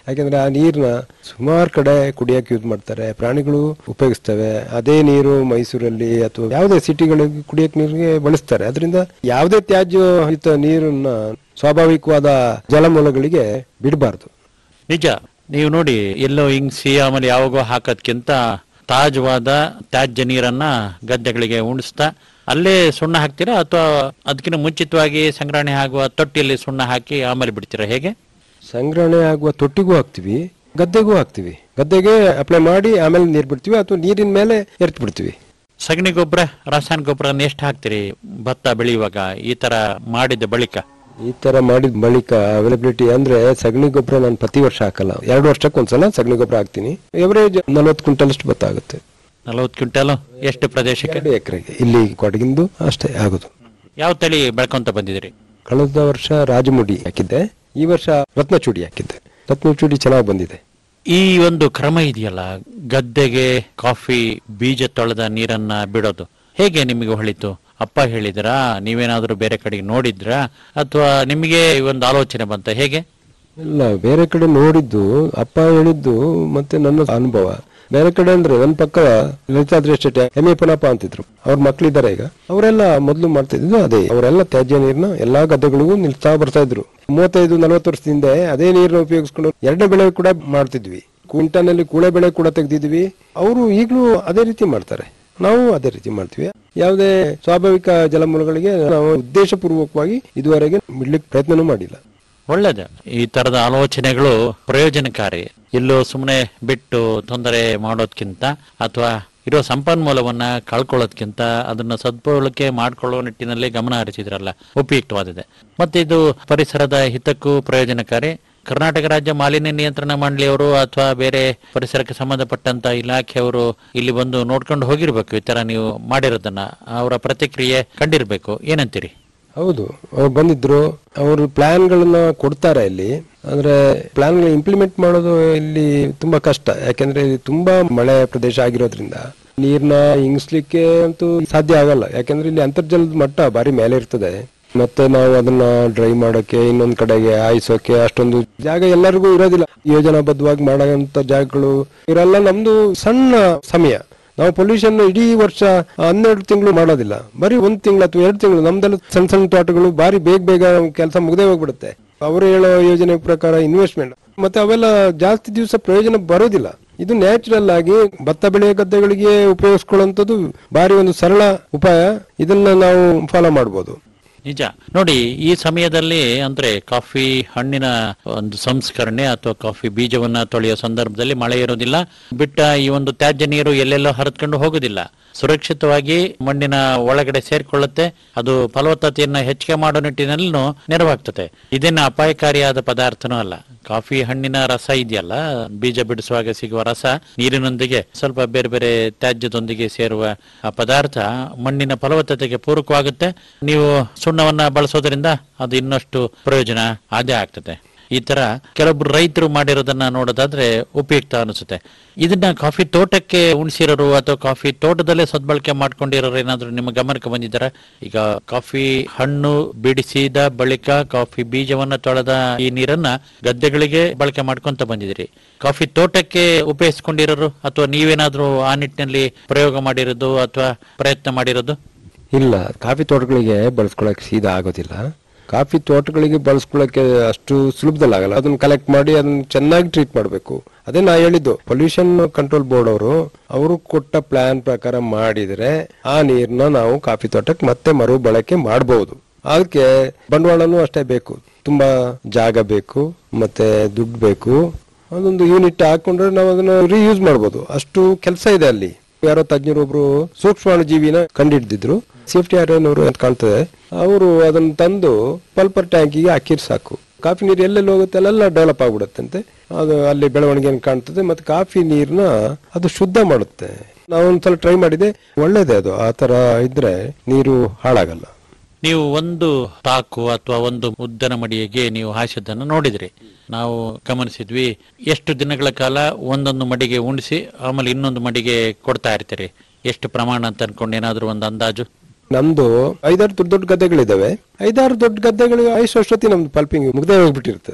ಯಾಕೆಂದ್ರೆ ಆ ನೀರ್ನ ಸುಮಾರು ಕಡೆ ಕುಡಿಯಕ್ಕೆ ಯೂಸ್ ಮಾಡ್ತಾರೆ ಪ್ರಾಣಿಗಳು ಉಪಯೋಗಿಸ್ತವೆ ಅದೇ ನೀರು ಮೈಸೂರಲ್ಲಿ ಅಥವಾ ಯಾವುದೇ ಸಿಟಿಗಳಿಗೆ ಕುಡಿಯಕ್ಕೆ ನೀರಿಗೆ ಬಳಸ್ತಾರೆ ಅದರಿಂದ ಯಾವುದೇ ತ್ಯಾಜ್ಯ ನೀರನ್ನ ಸ್ವಾಭಾವಿಕವಾದ ಜಲಮೂಲಗಳಿಗೆ ಬಿಡಬಾರ್ದು ನಿಜ ನೀವು ನೋಡಿ ಎಲ್ಲೋ ಹಿಂಗ್ಸಿ ಆಮೇಲೆ ಯಾವಾಗೋ ಹಾಕೋದ್ಕಿಂತ ತಾಜವಾದ ತ್ಯಾಜ್ಯ ನೀರನ್ನ ಗದ್ದೆಗಳಿಗೆ ಉಣಿಸ್ತಾ ಅಲ್ಲೇ ಸುಣ್ಣ ಹಾಕ್ತೀರಾ ಅಥವಾ ಅದಕ್ಕಿಂತ ಮುಂಚಿತವಾಗಿ ಸಂಗ್ರಹಣೆ ಆಗುವ ತೊಟ್ಟಿಯಲ್ಲಿ ಸುಣ್ಣ ಹಾಕಿ ಆಮೇಲೆ ಬಿಡ್ತೀರಾ ಹೇಗೆ ಸಂಗ್ರಹಣೆ ಆಗುವ ತೊಟ್ಟಿಗೂ ಹಾಕ್ತಿವಿ ಗದ್ದೆಗೂ ಹಾಕ್ತಿವಿ ಗದ್ದೆಗೆ ಅಪ್ಲೈ ಮಾಡಿ ಆಮೇಲೆ ನೀರು ಬಿಡ್ತೀವಿ ಅಥವಾ ನೀರಿನ ಮೇಲೆ ಎರ್ತ್ ಬಿಡ್ತೀವಿ ಸಗಣಿ ಗೊಬ್ಬರ ರಾಸಾಯನಿಕ ಗೊಬ್ಬರ ಎಷ್ಟು ಹಾಕ್ತೀರಿ ಭತ್ತ ಬೆಳೆಯುವಾಗ ಈ ತರ ಮಾಡಿದ ಬಳಿಕ ಈ ತರ ಮಾಡಿದ ಬಳಿಕ ಅವೈಲಬಿಲಿಟಿ ಅಂದ್ರೆ ಸಗಣಿ ಗೊಬ್ಬರ ನಾನು ಪ್ರತಿ ವರ್ಷ ಹಾಕಲ್ಲ ಎರಡು ವರ್ಷಕ್ಕೆ ಒಂದ್ಸಲ ಸಗಣಿ ಗೊಬ್ಬರ ಹಾಕ್ತೀನಿ ಎವರೇಜ್ ನಲ್ವತ್ತು ಕ್ವಿಂಟಲ್ ಅಷ್ಟು ಭತ್ತ ಆಗುತ್ತೆ ನಲವತ್ತು ಕ್ವಿಂಟಲ್ ಎಷ್ಟು ಪ್ರದೇಶಕ್ಕೆ ಎರಡು ಎಕರೆಗೆ ಇಲ್ಲಿ ಕೊಡಗಿಂದು ಅಷ್ಟೇ ಆಗುದು ಯಾವ ತಳಿ ಬೆಳ್ಕೊಂತ ಬಂದಿದ್ದೀರಿ ಕಳೆದ ವರ್ಷ ರಾಜಮುಡಿ ಹಾಕಿದ್ದೆ ಈ ವರ್ಷ ರತ್ನಚೂಡಿ ಹಾಕಿದ್ದೆ ರತ್ನಚೂಡಿ ಚೆನ್ನಾಗಿ ಬಂದಿದೆ ಈ ಒಂದು ಕ್ರಮ ಇದೆಯಲ್ಲ ಗದ್ದೆಗೆ ಕಾಫಿ ಬೀಜ ತೊಳೆದ ನೀರನ್ನ ಬಿಡೋದು ಹೇಗೆ ನಿಮಗೆ ಹೊಳಿತು ಅಪ್ಪ ಹೇಳಿದ್ರಾ ನೀವೇನಾದ್ರೂ ಬೇರೆ ಕಡೆಗೆ ನೋಡಿದ್ರಾ ಅಥವಾ ನಿಮಗೆ ಈ ಒಂದು ಆಲೋಚನೆ ಬಂತ ಹೇಗೆ ಇಲ್ಲ ಬೇರೆ ಕಡೆ ನೋಡಿದ್ದು ಅಪ್ಪ ಹೇಳಿದ್ದು ಮತ್ತೆ ನನ್ನ ಅನುಭವ ಬೇರೆ ಕಡೆ ಅಂದ್ರೆ ನನ್ನ ಪಕ್ಕ Lalithadri estate M A Punappa ಅಂತಿದ್ರು ಅವ್ರ ಮಕ್ಳಿದ್ದಾರೆ ಈಗ ಅವರೆಲ್ಲ ಮೊದಲು ಮಾಡ್ತಿದ್ದು ಅದೇ ಅವರೆಲ್ಲ ತ್ಯಾಜ್ಯ ನೀರ್ನ ಎಲ್ಲಾ ಗದ್ದೆಗಳಿಗೂ ನಿಲ್ಸ್ತಾ ಬರ್ತಾ ಇದ್ರು ಮೂವತ್ತೈದು ನಲವತ್ತು ವರ್ಷದಿಂದ ಅದೇ ನೀರನ್ನ ಉಪಯೋಗಿಸ್ಕೊಂಡು ಎರಡನೇ ಬೆಳೆ ಕೂಡ ಮಾಡ್ತಿದ್ವಿ ಕುಂಟನಲ್ಲಿ ಕೂಳೆ ಬೆಳೆ ಕೂಡ ತೆಗ್ದಿದ್ವಿ ಅವರು ಈಗಲೂ ಅದೇ ರೀತಿ ಮಾಡ್ತಾರೆ ನಾವು ಅದೇ ರೀತಿ ಮಾಡ್ತೀವಿ ಯಾವುದೇ ಸ್ವಾಭಾವಿಕ ಜಲಮೂಲಗಳಿಗೆ ನಾವು ಉದ್ದೇಶಪೂರ್ವಕವಾಗಿ ಇದುವರೆಗೆ ಬಿಡ್ಲಿಕ್ಕೆ ಪ್ರಯತ್ನನೂ ಮಾಡಿಲ್ಲ ಒಳ್ಳೇದು ಈ ತರದ ಆಲೋಚನೆಗಳು ಪ್ರಯೋಜನಕಾರಿ ಎಲ್ಲೋ ಸುಮ್ಮನೆ ಬಿಟ್ಟು ತೊಂದರೆ ಮಾಡೋದ್ಕಿಂತ ಅಥವಾ ಇರೋ ಸಂಪನ್ಮೂಲವನ್ನ ಕಳ್ಕೊಳ್ಳೋದ್ಕಿಂತ ಅದನ್ನ ಸದ್ಬಳಕೆ ಮಾಡ್ಕೊಳ್ಳೋ ನಿಟ್ಟಿನಲ್ಲಿ ಗಮನ ಹರಿಸಿದ್ರಲ್ಲ ಉಪಯುಕ್ತವಾದಿದೆ ಮತ್ತೆ ಇದು ಪರಿಸರದ ಹಿತಕ್ಕೂ ಪ್ರಯೋಜನಕಾರಿ ಕರ್ನಾಟಕ ರಾಜ್ಯ ಮಾಲಿನ್ಯ ನಿಯಂತ್ರಣ ಮಂಡಳಿಯವರು ಅಥವಾ ಬೇರೆ ಪರಿಸರಕ್ಕೆ ಸಂಬಂಧಪಟ್ಟಂತ ಇಲಾಖೆಯವರು ಇಲ್ಲಿ ಬಂದು ನೋಡ್ಕೊಂಡು ಹೋಗಿರ್ಬೇಕು ಈ ತರ ನೀವು ಮಾಡಿರೋದನ್ನ ಅವರ ಪ್ರತಿಕ್ರಿಯೆ ಕಂಡಿರ್ಬೇಕು ಏನಂತೀರಿ ಹೌದು ಅವ್ರು ಬಂದಿದ್ರು ಅವರು ಪ್ಲಾನ್ಗಳನ್ನ ಕೊಡ್ತಾರೆ ಇಲ್ಲಿ ಅಂದ್ರೆ ಪ್ಲಾನ್ ಇಂಪ್ಲಿಮೆಂಟ್ ಮಾಡೋದು ಇಲ್ಲಿ ತುಂಬಾ ಕಷ್ಟ ಯಾಕೆಂದ್ರೆ ಇದು ತುಂಬಾ ಮಳೆ ಪ್ರದೇಶ ಆಗಿರೋದ್ರಿಂದ ನೀರ್ನ ಇಂಗಿಸ್ಲಿಕ್ಕೆ ಅಂತೂ ಸಾಧ್ಯ ಆಗಲ್ಲ ಯಾಕೆಂದ್ರೆ ಇಲ್ಲಿ ಅಂತರ್ಜಲದ ಮಟ್ಟ ಬಾರಿ ಮೇಲೆ ಇರ್ತದೆ ಮತ್ತೆ ನಾವು ಅದನ್ನ ಡ್ರೈ ಮಾಡೋಕೆ ಇನ್ನೊಂದ್ ಕಡೆಗೆ ಆಯಿಸೋಕೆ ಅಷ್ಟೊಂದು ಜಾಗ ಎಲ್ಲರಿಗೂ ಇರೋದಿಲ್ಲ ಯೋಜನಾಬದ್ಧವಾಗಿ ಮಾಡೋಂತ ಜಾಗಗಳು ಇವರೆಲ್ಲ ನಮ್ದು ಸಣ್ಣ ಸಮಯ ನಾವು ಪೊಲ್ಯೂಷನ್ ಇಡೀ ವರ್ಷ ಹನ್ನೆರಡು ತಿಂಗಳು ಮಾಡೋದಿಲ್ಲ ಬರೀ ಒಂದ್ ತಿಂಗಳು ಅಥವಾ ಎರಡು ತಿಂಗಳು ನಮ್ದೆಲ್ಲ ಸಣ್ಣ ಸಣ್ಣ ತೋಟಗಳು ಬಾರಿ ಬೇಗ ಬೇಗ ಕೆಲಸ ಮುಗ್ದೇ ಹೋಗ್ಬಿಡುತ್ತೆ ಅವರು ಹೇಳೋ ಯೋಜನೆ ಪ್ರಕಾರ ಇನ್ವೆಸ್ಟ್ಮೆಂಟ್ ಮತ್ತೆ ಅವೆಲ್ಲ ಜಾಸ್ತಿ ದಿವಸ ಪ್ರಯೋಜನ ಬರೋದಿಲ್ಲ ಇದು ನ್ಯಾಚುರಲ್ ಆಗಿ ಭತ್ತ ಬೆಳೆಯ ಗದ್ದೆಗಳಿಗೆ ಉಪಯೋಗಿಸ್ಕೊಳ್ಳುವಂಥದ್ದು ಬಾರಿ ಒಂದು ಸರಳ ಉಪಾಯ ಇದನ್ನ ನಾವು ಫಾಲೋ ಮಾಡ್ಬೋದು ನಿಜ ನೋಡಿ ಈ ಸಮಯದಲ್ಲಿ ಅಂದ್ರೆ ಕಾಫಿ ಹಣ್ಣಿನ ಒಂದು ಸಂಸ್ಕರಣೆ ಅಥವಾ ಕಾಫಿ ಬೀಜವನ್ನ ತೊಳೆಯೋ ಸಂದರ್ಭದಲ್ಲಿ ಮಳೆ ಇರೋದಿಲ್ಲ ಬಿಟ್ಟ ಈ ಒಂದು ತ್ಯಾಜ್ಯ ನೀರು ಎಲ್ಲೆಲ್ಲೋ ಹರಿದ್ಕೊಂಡು ಹೋಗುದಿಲ್ಲ ಸುರಕ್ಷಿತವಾಗಿ ಮಣ್ಣಿನ ಒಳಗಡೆ ಸೇರ್ಕೊಳ್ಳುತ್ತೆ ಅದು ಫಲವತ್ತತೆಯನ್ನ ಹೆಚ್ಚಿಗೆ ಮಾಡೋ ನಿಟ್ಟಿನಲ್ಲೂ ನೆರವಾಗ್ತದೆ ಇದೇನು ಅಪಾಯಕಾರಿಯಾದ ಪದಾರ್ಥನೂ ಅಲ್ಲ ಕಾಫಿ ಹಣ್ಣಿನ ರಸ ಇದೆಯಲ್ಲ ಬೀಜ ಬಿಡಿಸುವಾಗ ಸಿಗುವ ರಸ ನೀರಿನೊಂದಿಗೆ ಸ್ವಲ್ಪ ಬೇರೆ ಬೇರೆ ತ್ಯಾಜ್ಯದೊಂದಿಗೆ ಸೇರುವ ಆ ಪದಾರ್ಥ ಮಣ್ಣಿನ ಫಲವತ್ತತೆಗೆ ಪೂರಕವಾಗುತ್ತೆ ನೀವು ಸುಣ್ಣವನ್ನ ಬಳಸೋದ್ರಿಂದ ಅದು ಇನ್ನಷ್ಟು ಪ್ರಯೋಜನ ಅದೇ ಆಗ್ತದೆ ಈ ತರ ಕೆಲವೊಬ್ರು ರೈತರು ಮಾಡಿರೋದನ್ನ ನೋಡೋದಾದ್ರೆ ಉಪಯುಕ್ತ ಅನಿಸುತ್ತೆ ಇದನ್ನ ಕಾಫಿ ತೋಟಕ್ಕೆ ಉಣಿಸಿರೋರು ಅಥವಾ ಕಾಫಿ ತೋಟದಲ್ಲೇ ಸದ್ಬಳಕೆ ಮಾಡ್ಕೊಂಡಿರೋರು ಏನಾದ್ರು ನಿಮ್ಮ ಗಮನಕ್ಕೆ ಬಂದಿದ್ದಾರ ಈಗ ಕಾಫಿ ಹಣ್ಣು ಬಿಡಿಸಿದ ಬಳಿಕ ಕಾಫಿ ಬೀಜವನ್ನ ತೊಳೆದ ಈ ನೀರನ್ನ ಗದ್ದೆಗಳಿಗೆ ಬಳಕೆ ಮಾಡ್ಕೊಂತ ಬಂದಿದ್ದೀರಿ ಕಾಫಿ ತೋಟಕ್ಕೆ ಉಪಯೋಗಿಸ್ಕೊಂಡಿರೋರು ಅಥವಾ ನೀವೇನಾದ್ರೂ ಆ ನಿಟ್ಟಿನಲ್ಲಿ ಪ್ರಯೋಗ ಮಾಡಿರೋದು ಅಥವಾ ಪ್ರಯತ್ನ ಮಾಡಿರೋದು ಇಲ್ಲ ಕಾಫಿ ತೋಟಗಳಿಗೆ ಬಳಸ್ಕೊಳಕ್ ಸೀದಾ ಆಗೋದಿಲ್ಲ ಕಾಫಿ ತೋಟಗಳಿಗೆ ಬಳಸ್ಕೊಳಕ್ಕೆ ಅಷ್ಟು ಸುಲಭದಲ್ಲಿ ಆಗಲ್ಲ ಅದನ್ನ ಕಲೆಕ್ಟ್ ಮಾಡಿ ಅದನ್ನ ಚೆನ್ನಾಗಿ ಟ್ರೀಟ್ ಮಾಡಬೇಕು ಅದೇ ನಾ ಹೇಳಿದ್ದು ಪೊಲ್ಯೂಷನ್ ಕಂಟ್ರೋಲ್ ಬೋರ್ಡ್ ಅವರು ಅವರು ಕೊಟ್ಟ ಪ್ಲಾನ್ ಪ್ರಕಾರ ಮಾಡಿದ್ರೆ ಆ ನೀರ್ನ ನಾವು ಕಾಫಿ ತೋಟಕ್ಕೆ ಮತ್ತೆ ಮರು ಬಳಕೆ ಮಾಡಬಹುದು ಅದಕ್ಕೆ ಬಂಡವಾಳನೂ ಅಷ್ಟೇ ಬೇಕು ತುಂಬಾ ಜಾಗ ಬೇಕು ಮತ್ತೆ ದುಡ್ಡು ಬೇಕು ಅದೊಂದು ಯೂನಿಟ್ ಹಾಕೊಂಡ್ರೆ ನಾವು ಅದನ್ನ ರೀಯೂಸ್ ಮಾಡ್ಬೋದು ಅಷ್ಟು ಕೆಲಸ ಇದೆ ಅಲ್ಲಿ ಯಾರೋ ತಜ್ಞರೊಬ್ರು ಸೂಕ್ಷ್ಮಾಣು ಜೀವಿನ ಕಂಡಿಡ್ದಿದ್ರು ಸೇಫ್ಟಿ ಆರ್ಯನವರು ಅಂತ ಕಾಣ್ತದೆ ಅವರು ಅದನ್ನ ತಂದು ಪಲ್ಪರ್ ಟ್ಯಾಂಕಿಗೆ ಹಾಕಿರ್ ಸಾಕು ಕಾಫಿ ನೀರು ಎಲ್ಲೆಲ್ಲಿ ಹೋಗುತ್ತೆ ಅಲ್ಲೆಲ್ಲ ಡೆವಲಪ್ ಆಗ್ಬಿಡುತ್ತಂತೆ ಅದು ಅಲ್ಲಿ ಬೆಳವಣಿಗೆ ಕಾಣ್ತದೆ ಮತ್ತೆ ಕಾಫಿ ನೀರ್ನ ಅದು ಶುದ್ಧ ಮಾಡುತ್ತೆ ನಾವು ಒಂದ್ಸಲ ಟ್ರೈ ಮಾಡಿದೆ ಒಳ್ಳೇದೇ ಅದು ಆ ತರ ಇದ್ರೆ ನೀರು ಹಾಳಾಗಲ್ಲ ನೀವು ಒಂದು ತಾಕು ಅಥವಾ ಒಂದು ಉದ್ದನ ಮಡಿಗೆ ನೀವು ಹಾಸಿದ್ದನ್ನು ನೋಡಿದ್ರಿ ನಾವು ಗಮನಿಸಿದ್ವಿ ಎಷ್ಟು ದಿನಗಳ ಕಾಲ ಒಂದೊಂದು ಮಡಿಗೆ ಉಣಿಸಿ ಆಮೇಲೆ ಇನ್ನೊಂದು ಮಡಿಗೆ ಕೊಡ್ತಾ ಇರ್ತೀರಿ ಎಷ್ಟು ಪ್ರಮಾಣ ಅಂತ ಅನ್ಕೊಂಡು ಏನಾದ್ರು ಒಂದು ಅಂದಾಜು ನಮ್ದು ಐದಾರು ದೊಡ್ಡ ದೊಡ್ಡ ಗದ್ದೆಗಳಿದಾವೆ ಐದಾರು ದೊಡ್ಡ ಗದ್ದೆಗಳಿಗೆ ಐದು ವರ್ಷೊತ್ತಿ ನಮ್ದು ಪಲ್ಪಿಂಗ್ ಮುಗ್ದೇ ಹೋಗ್ಬಿಟ್ಟಿರ್ತದೆ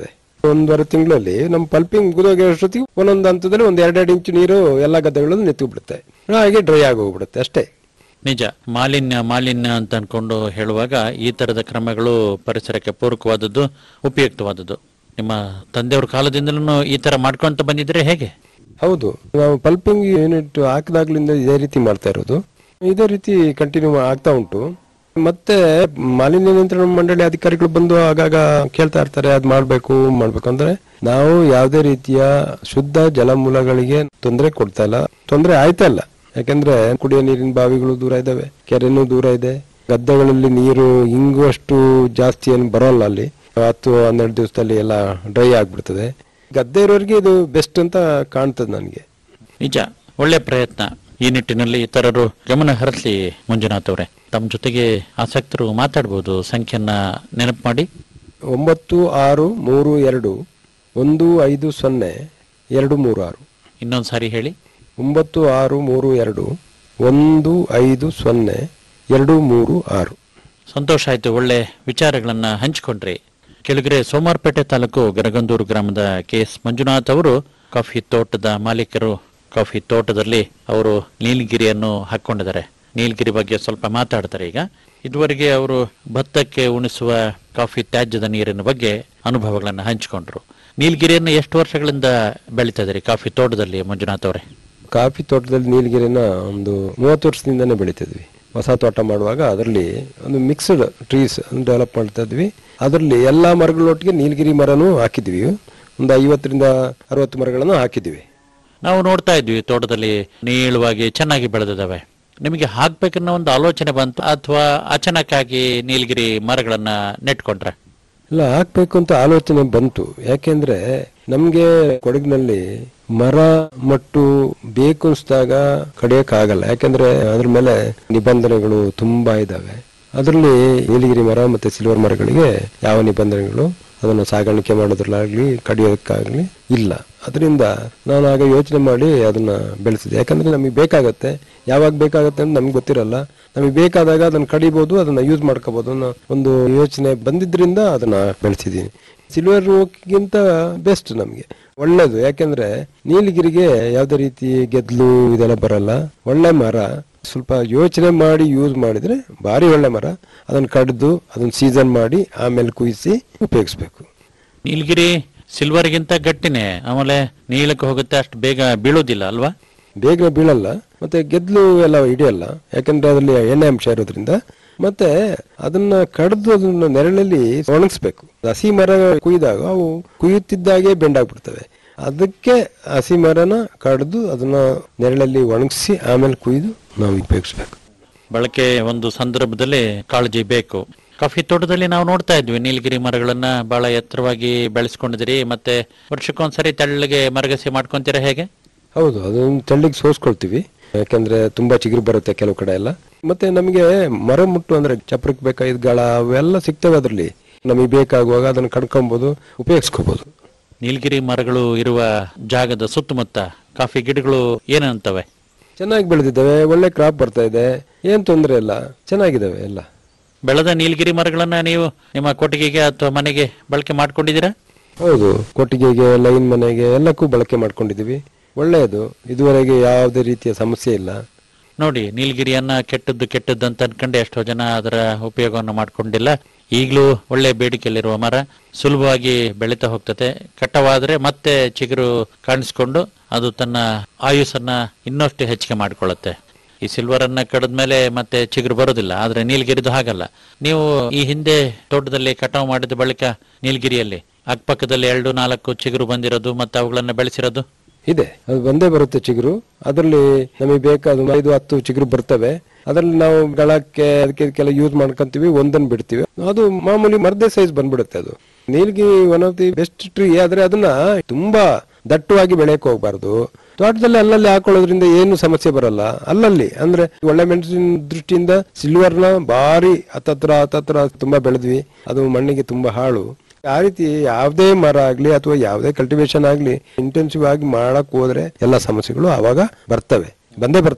ಒಂದೂವರೆ ತಿಂಗಳಲ್ಲಿ ನಮ್ಮ ಪಲ್ಪಿಂಗ್ ಮುಗಿದೋಗಿ ಅಷ್ಟೊತ್ತಿಗೆ ಒಂದೊಂದು ಹಂತದಲ್ಲಿ ಒಂದ್ ಎರಡೆರಡು ಇಂಚು ನೀರು ಎಲ್ಲಾ ಗದ್ದೆಗಳಲ್ಲೂ ನಿಂತು ಬಿಡುತ್ತೆ ಹಾಗೆ ಡ್ರೈ ಆಗೋಗ್ಬಿಡುತ್ತೆ ಅಷ್ಟೇ ನಿಜ ಮಾಲಿನ್ಯ ಮಾಲಿನ್ಯ ಅಂತ ಅನ್ಕೊಂಡು ಹೇಳುವಾಗ ಈ ತರದ ಕ್ರಮಗಳು ಪರಿಸರಕ್ಕೆ ಪೂರಕವಾದದ್ದು ಉಪಯುಕ್ತವಾದದ್ದು ನಿಮ್ಮ ತಂದೆಯವ್ರ ಕಾಲದಿಂದಲೂ ಈ ತರ ಮಾಡ್ಕೊಂತ ಬಂದಿದ್ರೆ ಹೇಗೆ ಹೌದು ನಾವು ಪಲ್ಪಿಂಗ್ ಯೂನಿಟ್ ಹಾಕಿದಾಗ್ಲಿಂದ ಇದೇ ರೀತಿ ಮಾಡ್ತಾ ಇರೋದು ಇದೇ ರೀತಿ ಕಂಟಿನ್ಯೂ ಆಗ್ತಾ ಉಂಟು ಮತ್ತೆ ಮಾಲಿನ್ಯ ನಿಯಂತ್ರಣ ಮಂಡಳಿ ಅಧಿಕಾರಿಗಳು ಬಂದು ಆಗಾಗ ಕೇಳ್ತಾ ಇರ್ತಾರೆ ಅದ್ ಮಾಡ್ಬೇಕು ಮಾಡ್ಬೇಕು ಅಂದ್ರೆ ನಾವು ಯಾವುದೇ ರೀತಿಯ ಶುದ್ಧ ಜಲಮೂಲಗಳಿಗೆ ತೊಂದರೆ ಕೊಡ್ತಾ ಇಲ್ಲ ತೊಂದರೆ ಆಯ್ತಾ ಇಲ್ಲ ಯಾಕಂದ್ರೆ ಕುಡಿಯೋ ನೀರಿನ ಬಾವಿಗಳು ದೂರ ಇದಾವೆ ಕೆರೆನೂ ದೂರ ಇದೆ ಗದ್ದೆಗಳಲ್ಲಿ ನೀರು ಹಿಂಗುವಷ್ಟು ಜಾಸ್ತಿ ಏನು ಬರೋಲ್ಲ ಅಲ್ಲಿ ಹತ್ತು ಹನ್ನೆರಡು ದಿವಸದಲ್ಲಿ ಎಲ್ಲ ಡ್ರೈ ಆಗ್ಬಿಡ್ತದೆ ಗದ್ದೆ ಇರೋರಿಗೆ ಇದು ಬೆಸ್ಟ್ ಅಂತ ಕಾಣ್ತದೆ ನನಗೆ ನಿಜ ಒಳ್ಳೆ ಪ್ರಯತ್ನ ಈ ನಿಟ್ಟಿನಲ್ಲಿ ಇತರರು ಗಮನ ಹರಿಸಲಿ ಮಂಜುನಾಥ್ ಅವರೇ ತಮ್ಮ ಜೊತೆಗೆ ಆಸಕ್ತರು ಮಾತಾಡ್ಬೋದು ಸಂಖ್ಯೆಯನ್ನ ನೆನಪು ಮಾಡಿ ಒಂಬತ್ತು ಆರು ಮೂರು ಎರಡು ಒಂದು ಐದು ಸೊನ್ನೆ ಎರಡು ಮೂರು ಆರು ಇನ್ನೊಂದು ಸಾರಿ ಹೇಳಿ ಒಂಬತ್ತು ಆರು ಮೂರು ಎರಡು ಒಂದು ಐದು ಸೊನ್ನೆ ಎರಡು ಮೂರು ಆರು ಸಂತೋಷ ಆಯ್ತು ಒಳ್ಳೆ ವಿಚಾರಗಳನ್ನ ಹಂಚಿಕೊಂಡ್ರಿ ಕೆಳಗರೆ ಸೋಮಾರ್ಪೇಟೆ ತಾಲೂಕು ಗರಗಂದೂರು ಗ್ರಾಮದ ಕೆ ಎಸ್ ಮಂಜುನಾಥ್ ಅವರು ಕಾಫಿ ತೋಟದ ಮಾಲೀಕರು ಕಾಫಿ ತೋಟದಲ್ಲಿ ಅವರು ನೀಲಗಿರಿಯನ್ನು ಹಾಕೊಂಡಿದ್ದಾರೆ ನೀಲಗಿರಿ ಬಗ್ಗೆ ಸ್ವಲ್ಪ ಮಾತಾಡ್ತಾರೆ ಈಗ ಇದುವರೆಗೆ ಅವರು ಭತ್ತಕ್ಕೆ ಉಣಿಸುವ ಕಾಫಿ ತ್ಯಾಜ್ಯದ ನೀರಿನ ಬಗ್ಗೆ ಅನುಭವಗಳನ್ನು ಹಂಚಿಕೊಂಡ್ರು ನೀಲಗಿರಿಯನ್ನು ಎಷ್ಟು ವರ್ಷಗಳಿಂದ ಬೆಳೀತಾ ಇದ್ದಾರೆ ಕಾಫಿ ತೋಟದಲ್ಲಿ ಮಂಜುನಾಥ್ ಅವರೇ ಕಾಫಿ ತೋಟದಲ್ಲಿ ನೀಲಗಿರಿನ ಒಂದು ಮೂವತ್ತು ವರ್ಷದಿಂದನೇ ಬೆಳಿತಿದ್ವಿ ಹೊಸ ತೋಟ ಮಾಡುವಾಗ ಅದರಲ್ಲಿ ಒಂದು ಮಿಕ್ಸ್ಡ್ ಟ್ರೀಸ್ ಡೆವಲಪ್ ಮಾಡ್ತಾ ಇದ್ವಿ ಅದರಲ್ಲಿ ಎಲ್ಲಾ ಮರಗಳೊಟ್ಟಿಗೆ ನೀಲಗಿರಿ ಮರನೂ ಹಾಕಿದ್ವಿ ಒಂದು ಐವತ್ತರಿಂದ ಅರವತ್ತು ಮರಗಳನ್ನು ಹಾಕಿದ್ವಿ ನಾವು ನೋಡ್ತಾ ಇದ್ವಿ ತೋಟದಲ್ಲಿ ನೀಳವಾಗಿ ಚೆನ್ನಾಗಿ ಬೆಳೆದಿದ್ದಾವೆ ನಿಮಗೆ ಹಾಕ್ಬೇಕನ್ನೋ ಒಂದು ಆಲೋಚನೆ ಬಂತು ಅಥವಾ ಅಚಾನಕ್ಕಾಗಿ ನೀಲಗಿರಿ ಮರಗಳನ್ನ ನೆಟ್ಕೊಂಡ್ರೆ ಇಲ್ಲ ಹಾಕ್ಬೇಕು ಅಂತ ಆಲೋಚನೆ ಬಂತು ಯಾಕೆಂದ್ರೆ ನಮ್ಗೆ ಕೊಡಗಿನಲ್ಲಿ ಮರ ಮಟ್ಟು ಬೇಕು ಅನ್ಸ್ದಾಗ ಕಡಿಯಕ್ ಆಗಲ್ಲ ಯಾಕೆಂದ್ರೆ ಅದ್ರ ಮೇಲೆ ನಿಬಂಧನೆಗಳು ತುಂಬಾ ಇದಾವೆ ಅದರಲ್ಲಿ ನೀಲಗಿರಿ ಮರ ಮತ್ತೆ ಸಿಲ್ವರ್ ಮರಗಳಿಗೆ ಯಾವ ನಿಬಂಧನೆಗಳು ಅದನ್ನು ಸಾಗಾಣಿಕೆ ಮಾಡೋದ್ರಲ್ಲಾಗ್ಲಿ ಕಡಿಯೋದಕ್ಕಾಗ್ಲಿ ಇಲ್ಲ ಅದರಿಂದ ನಾನು ಆಗ ಯೋಚನೆ ಮಾಡಿ ಅದನ್ನ ಬೆಳೆಸಿದೆ ಯಾಕಂದ್ರೆ ನಮಗೆ ಬೇಕಾಗತ್ತೆ ಯಾವಾಗ ಬೇಕಾಗತ್ತೆ ಅಂತ ನಮ್ಗೆ ಗೊತ್ತಿರಲ್ಲ ನಮಗೆ ಬೇಕಾದಾಗ ಅದನ್ನ ಕಡಿಬಹುದು ಅದನ್ನ ಯೂಸ್ ಮಾಡ್ಕೋಬಹುದು ಅನ್ನೋ ಒಂದು ಯೋಚನೆ ಬಂದಿದ್ರಿಂದ ಅದನ್ನ ಬೆಳೆಸಿದೀನಿ ಸಿಲ್ವರ್ ಗಿಂತ ಬೆಸ್ಟ್ ನಮಗೆ ಒಳ್ಳೇದು ಯಾಕೆಂದ್ರೆ ನೀಲಗಿರಿಗೆ ಯಾವ್ದೇ ರೀತಿ ಗೆದ್ಲು ಇದೆಲ್ಲ ಬರಲ್ಲ ಒಳ್ಳೆ ಮರ ಸ್ವಲ್ಪ ಯೋಚನೆ ಮಾಡಿ ಯೂಸ್ ಮಾಡಿದ್ರೆ ಭಾರಿ ಒಳ್ಳೆ ಮರ ಅದನ್ನ ಕಡ್ದು ಅದನ್ನ ಸೀಸನ್ ಮಾಡಿ ಆಮೇಲೆ ಕುಯಿಸಿ ಉಪಯೋಗಿಸ್ಬೇಕು ನೀಲಗಿರಿ ಸಿಲ್ವರ್ಗಿಂತ ಗಟ್ಟಿನೇ ಆಮೇಲೆ ನೀಳಕ್ಕೆ ಹೋಗುತ್ತೆ ಅಷ್ಟು ಬೇಗ ಬೀಳೋದಿಲ್ಲ ಅಲ್ವಾ ಬೇಗ ಬೀಳಲ್ಲ ಮತ್ತೆ ಗೆದ್ಲು ಎಲ್ಲ ಹಿಡಿಯಲ್ಲ ಯಾಕಂದ್ರೆ ಅದರಲ್ಲಿ ಎಣ್ಣೆ ಅಂಶ ಇರೋದ್ರಿಂದ ಮತ್ತೆ ಅದನ್ನ ಕಡ್ದು ಅದನ್ನ ನೆರಳಲ್ಲಿ ಒಣಗಿಸ್ಬೇಕು ಹಸಿ ಮರ ಕುಯ್ದಾಗ ಅವು ಕುಯ್ಯುತ್ತಿದ್ದಾಗೆ ಬೆಂಡಾಗ್ಬಿಡ್ತವೆ ಅದಕ್ಕೆ ಹಸಿ ಮರನ ಕಡ್ದು ಅದನ್ನ ನೆರಳಲ್ಲಿ ಒಣಗಿಸಿ ಆಮೇಲೆ ಕುಯ್ದು ನಾವು ಉಪಯೋಗಿಸ್ಬೇಕು ಬಳಕೆ ಒಂದು ಸಂದರ್ಭದಲ್ಲಿ ಕಾಳಜಿ ಬೇಕು ಕಾಫಿ ತೋಟದಲ್ಲಿ ನಾವು ನೋಡ್ತಾ ಇದ್ವಿ ನೀಲಗಿರಿ ಮರಗಳನ್ನ ಬಹಳ ಎತ್ತರವಾಗಿ ಬೆಳೆಸ್ಕೊಂಡಿದ್ದೀರಿ ಮತ್ತೆ ವರ್ಷಕ್ಕೊಂದ್ಸರಿ ತೆಳ್ಳಗೆ ಮರಗಸಿ ಮಾಡ್ಕೊಂತೀರಾ ಹೇಗೆ ಹೌದು ಅದನ್ನ ತೆಳ್ಳಿಗೆ ಸೋಸ್ಕೊಳ್ತೀವಿ ಯಾಕಂದ್ರೆ ತುಂಬಾ ಚಿಗುರು ಬರುತ್ತೆ ಕೆಲವು ಕಡೆ ಎಲ್ಲ ಮತ್ತೆ ನಮಗೆ ಮರ ಮುಟ್ಟು ಅಂದ್ರೆ ಚಪ್ರಕ್ಕೆ ಬೇಕಾದ ಗಳ ಅವೆಲ್ಲ ಸಿಗ್ತವೆ ಅದರಲ್ಲಿ ನಮಗೆ ಬೇಕಾಗುವಾಗ ಅದನ್ನ ಕಡ್ಕೊಬಹುದು ಉಪಯೋಗಿಸ್ಕೋಬಹುದು ನೀಲಗಿರಿ ಮರಗಳು ಇರುವ ಜಾಗದ ಸುತ್ತಮುತ್ತ ಕಾಫಿ ಗಿಡಗಳು ಏನಂತವೆ ಚೆನ್ನಾಗಿ ಬೆಳೆದಿದ್ದಾವೆ ಒಳ್ಳೆ ಕ್ರಾಪ್ ಬರ್ತಾ ಇದೆ ಏನ್ ತೊಂದರೆ ಇಲ್ಲ ಚೆನ್ನಾಗಿದ್ದಾವೆ ಎಲ್ಲ ಬೆಳೆದ ನೀಲಗಿರಿ ಮರಗಳನ್ನ ನೀವು ನಿಮ್ಮ ಕೊಟ್ಟಿಗೆಗೆ ಅಥವಾ ಮನೆಗೆ ಬಳಕೆ ಮಾಡ್ಕೊಂಡಿದ್ದೀರಾ ಹೌದು ಕೊಟ್ಟಿಗೆಗೆ ಲೈನ್ ಮನೆಗೆ ಎಲ್ಲಕ್ಕೂ ಬಳಕೆ ಮಾಡ್ಕೊಂಡಿದೀವಿ ಒಳ್ಳೆಯದು ಇದುವರೆಗೆ ಯಾವುದೇ ರೀತಿಯ ಸಮಸ್ಯೆ ಇಲ್ಲ ನೋಡಿ ನೀಲಗಿರಿಯನ್ನ ಕೆಟ್ಟದ್ದು ಕೆಟ್ಟದ್ದು ಅಂತ ಅನ್ಕೊಂಡೆ ಎಷ್ಟೋ ಜನ ಅದರ ಉಪಯೋಗವನ್ನು ಮಾಡ್ಕೊಂಡಿಲ್ಲ ಈಗಲೂ ಒಳ್ಳೆ ಬೇಡಿಕೆಯಲ್ಲಿರುವ ಮರ ಸುಲಭವಾಗಿ ಬೆಳೀತಾ ಹೋಗ್ತದೆ ಕಟ್ಟವಾದ್ರೆ ಮತ್ತೆ ಚಿಗುರು ಕಾಣಿಸ್ಕೊಂಡು ಅದು ತನ್ನ ಆಯುಸ್ಸನ್ನ ಇನ್ನಷ್ಟು ಹೆಚ್ಚಿಗೆ ಮಾಡಿಕೊಳ್ಳುತ್ತೆ ಈ ಸಿಲ್ವರ್ ಅನ್ನ ಕಡಿದ್ಮೇಲೆ ಮತ್ತೆ ಚಿಗುರು ಬರೋದಿಲ್ಲ ಆದ್ರೆ ನೀಲಗಿರಿದು ಹಾಗಲ್ಲ ನೀವು ಈ ಹಿಂದೆ ತೋಟದಲ್ಲಿ ಕಟಾವು ಮಾಡಿದ ಬಳಿಕ ನೀಲಗಿರಿಯಲ್ಲಿ ಅಕ್ಕಪಕ್ಕದಲ್ಲಿ ಎರಡು ನಾಲ್ಕು ಚಿಗುರು ಬಂದಿರೋದು ಮತ್ತೆ ಅವುಗಳನ್ನ ಬೆಳೆಸಿರೋದು ಇದೆ ಅದು ಬಂದೇ ಬರುತ್ತೆ ಚಿಗುರು ಅದರಲ್ಲಿ ನಮಗೆ ಬೇಕಾದ ಒಂದು ಐದು ಹತ್ತು ಚಿಗುರು ಬರ್ತವೆ ಅದರಲ್ಲಿ ನಾವು ಗಳಕ್ಕೆ ಅದಕ್ಕೆ ಇದಕ್ಕೆಲ್ಲ ಯೂಸ್ ಮಾಡ್ಕೊಂತೀವಿ ಒಂದನ್ನು ಬಿಡ್ತೀವಿ ಅದು ಮಾಮೂಲಿ ಮರದೇ ಸೈಜ್ ಬಂದ್ಬಿಡುತ್ತೆ ಅದು ನೀಲ್ಗಿರಿ one of the best tree ಆದ್ರೆ ಅದನ್ನ ತುಂಬಾ ದಟ್ಟವಾಗಿ ಬೆಳೆಯಕ್ ಹೋಗ್ಬಾರ್ದು ತೋಟದಲ್ಲಿ ಅಲ್ಲಲ್ಲಿ ಹಾಕೊಳ್ಳೋದ್ರಿಂದ ಏನು ಸಮಸ್ಯೆ ಬರಲ್ಲ ಅಲ್ಲಲ್ಲಿ ಅಂದ್ರೆ ಒಳ್ಳೆ ಮೆಣಸಿನ ದೃಷ್ಟಿಯಿಂದ ಸಿಲ್ವರ್ನ ಭಾರಿ ಹತ್ತತ್ರ ಹತ್ತತ್ರ ತುಂಬಾ ಬೆಳೆದ್ವಿ ಅದು ಮಣ್ಣಿಗೆ ತುಂಬಾ ಹಾಳು ಆ ರೀತಿ ಯಾವುದೇ ಮರ ಆಗ್ಲಿ ಅಥವಾ ಯಾವುದೇ ಕಲ್ಟಿವೇಶನ್ ಆಗ್ಲಿ ಇಂಟೆನ್ಸಿವ್ ಆಗಿ ಮಾಡಕ್ ಹೋದ್ರೆ ಎಲ್ಲ ಸಮಸ್ಯೆಗಳು ಆವಾಗ ಬರ್ತವೆ ಬಂದೇ ಬರ್ತವೆ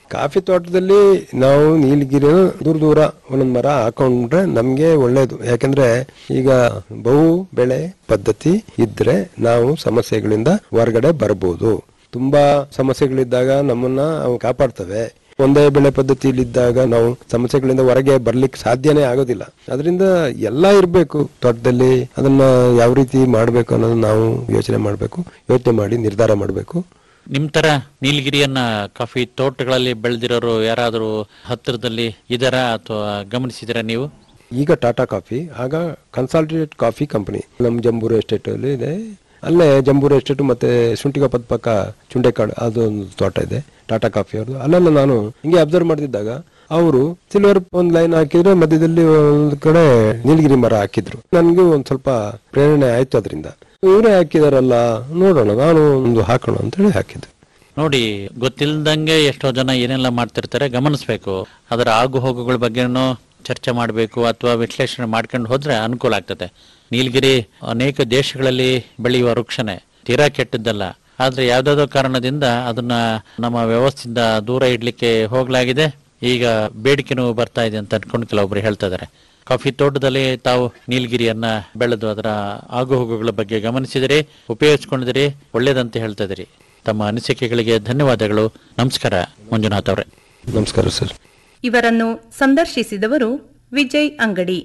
ಕಾಫಿ ತೋಟದಲ್ಲಿ ನಾವು ನೀಲಗಿರಿ ದೂರ ದೂರ ಒಂದೊಂದು ಮರ ಹಾಕೊಂಡ್ರೆ ನಮ್ಗೆ ಒಳ್ಳೇದು ಯಾಕಂದ್ರೆ ಈಗ ಬಹು ಬೆಳೆ ಪದ್ಧತಿ ಇದ್ರೆ ನಾವು ಸಮಸ್ಯೆಗಳಿಂದ ಹೊರಗಡೆ ಬರಬಹುದು ತುಂಬಾ ಸಮಸ್ಯೆಗಳಿದ್ದಾಗ ನಮ್ಮನ್ನ ಅವು ಕಾಪಾಡ್ತವೆ ಒಂದೇ ಬೆಳೆ ಪದ್ಧತಿಯಲ್ಲಿದ್ದಾಗ ನಾವು ಸಮಸ್ಯೆಗಳಿಂದ ಹೊರಗೆ ಬರ್ಲಿಕ್ಕೆ ಸಾಧ್ಯನೇ ಆಗೋದಿಲ್ಲ ಅದರಿಂದ ಎಲ್ಲ ಇರಬೇಕು ತೋಟದಲ್ಲಿ ಅದನ್ನ ಯಾವ ರೀತಿ ಮಾಡಬೇಕು ಅನ್ನೋದನ್ನ ನಾವು ಯೋಚನೆ ಮಾಡಬೇಕು ಯೋಚನೆ ಮಾಡಿ ನಿರ್ಧಾರ ಮಾಡಬೇಕು ನಿಮ್ ತರ ನೀಲಗಿರಿಯನ್ನ ಕಾಫಿ ತೋಟಗಳಲ್ಲಿ ಬೆಳೆದಿರೋರು ಯಾರಾದರೂ ಹತ್ತಿರದಲ್ಲಿ ಇದರ ಅಥವಾ ಗಮನಿಸಿದಿರ ನೀವು ಈಗ ಟಾಟಾ ಕಾಫಿ ಆಗ ಕನ್ಸಾಲ್ಟೇಟ್ ಕಾಫಿ ಕಂಪನಿ ನಮ್ಮ ಜಂಬೂರು ಎಸ್ಟೇಟ್ ಅಲ್ಲಿ ಇದೆ ಅಲ್ಲೇ ಜಂಬೂರು ಎಸ್ಟೇಟ್ ಮತ್ತೆ ಶುಂಠಿಗೊಪ್ಪದ ಪಕ್ಕ ಚುಂಡೆಕಾಡು ಅದೊಂದು ತೋಟ ಇದೆ ಟಾಟಾ ಕಾಫಿ ಅವ್ರದ್ದು ಅಲ್ಲೆಲ್ಲ ನಾನು ಹಿಂಗೆ ಅಬ್ಸರ್ವ್ ಮಾಡ್ತಿದ್ದಾಗ ಅವರು ಸಿಲ್ವರ್ ಒಂದ್ ಲೈನ್ ಹಾಕಿದ್ರೆ ಮಧ್ಯದಲ್ಲಿ ಒಂದು ಕಡೆ ನೀಲಗಿರಿ ಮರ ಹಾಕಿದ್ರು ನನ್ಗೆ ಒಂದ್ ಸ್ವಲ್ಪ ಪ್ರೇರಣೆ ಆಯ್ತು ಅದರಿಂದ ಇವರೇ ಹಾಕಿದಾರಲ್ಲ ನೋಡೋಣ ನಾನು ಒಂದು ಹಾಕೋಣ ಅಂತ ಹೇಳಿ ಹಾಕಿದ್ದು ನೋಡಿ ಗೊತ್ತಿಲ್ದಂಗೆ ಎಷ್ಟೋ ಜನ ಏನೆಲ್ಲ ಮಾಡ್ತಿರ್ತಾರೆ ಗಮನಿಸ್ಬೇಕು ಅದರ ಆಗು ಹೋಗುಗಳ ಬಗ್ಗೆನೂ ಚರ್ಚೆ ಮಾಡಬೇಕು ಅಥವಾ ವಿಶ್ಲೇಷಣೆ ಮಾಡ್ಕೊಂಡು ಹೋದ್ರೆ ಅನುಕೂಲ ಆಗ್ತದೆ ನೀಲಗಿರಿ ಅನೇಕ ದೇಶಗಳಲ್ಲಿ ಬೆಳೆಯುವ ವೃಕ್ಷನೇ ತೀರಾ ಕೆಟ್ಟದ್ದಲ್ಲ ಆದ್ರೆ ಯಾವ್ದಾದೋ ಕಾರಣದಿಂದ ಅದನ್ನ ನಮ್ಮ ವ್ಯವಸ್ಥೆಯಿಂದ ದೂರ ಇಡ್ಲಿಕ್ಕೆ ಹೋಗ್ಲಾಗಿದೆ ಈಗ ಬೇಡಿಕೆನೂ ಬರ್ತಾ ಇದೆ ಅಂತ ಅನ್ಕೊಂಡು ಕೆಲವೊಬ್ರು ಹೇಳ್ತಾ ಇದಾರೆ ಕಾಫಿ ತೋಟದಲ್ಲಿ ತಾವು ನೀಲಗಿರಿಯನ್ನ ಬೆಳೆದು ಅದರ ಆಗುಹೋಗುಗಳ ಬಗ್ಗೆ ಗಮನಿಸಿದಿರಿ ಉಪಯೋಗಿಸ್ಕೊಂಡಿದಿರಿ ಒಳ್ಳೇದಂತ ಹೇಳ್ತಾ ಇದ್ದೀರಿ ತಮ್ಮ ಅನಿಸಿಕೆಗಳಿಗೆ ಧನ್ಯವಾದಗಳು ನಮಸ್ಕಾರ ಮಂಜುನಾಥ್ ಅವರೇ ನಮಸ್ಕಾರ ಸರ್ ಇವರನ್ನು ಸಂದರ್ಶಿಸಿದವರು ವಿಜಯ್ ಅಂಗಡಿ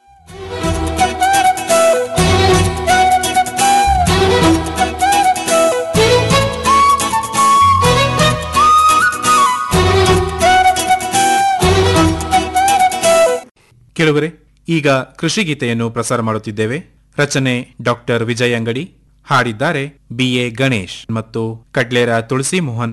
ಕೇಳುವರೆ ಈಗ ಕೃಷಿ ಗೀತೆಯನ್ನು ಪ್ರಸಾರ ಮಾಡುತ್ತಿದ್ದೇವೆ ರಚನೆ ಡಾಕ್ಟರ್ ವಿಜಯ್ ಅಂಗಡಿ ಹಾಡಿದ್ದಾರೆ ಬಿಎ ಗಣೇಶ್ ಮತ್ತು ಕಡ್ಲೇರ ತುಳಸಿ ಮೋಹನ್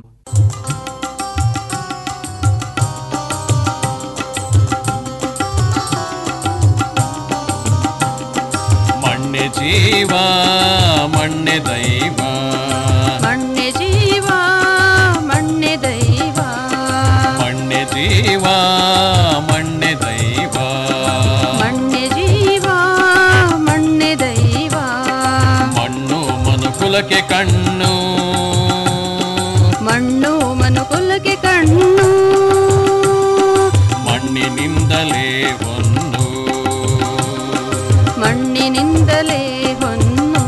ಮಣ್ಣೆ ಜೀವ ಮಣ್ಣೆ ದೈವ ಮಣ್ಣೆ ಜೀವ ಮಣ್ಣೆ ದೈವ ಮಣ್ಣೆ ಜೀವ ಮಣ್ಣೆ ದೈವ ಮಣ್ಣೆ ಜೀವ ಮಣ್ಣೆ ದೈವ ಮಣ್ಣು ಮನುಕುಲಕ್ಕೆ ಕಣ್ಣು ಮಣ್ಣು ಮನುಕುಲಕ್ಕೆ ಕಣ್ಣು ಮಣ್ಣಿನಿಂದಲೇ ಒಂದು ಮಣ್ಣಿನಿಂದಲೇ ಹೊನ್ನು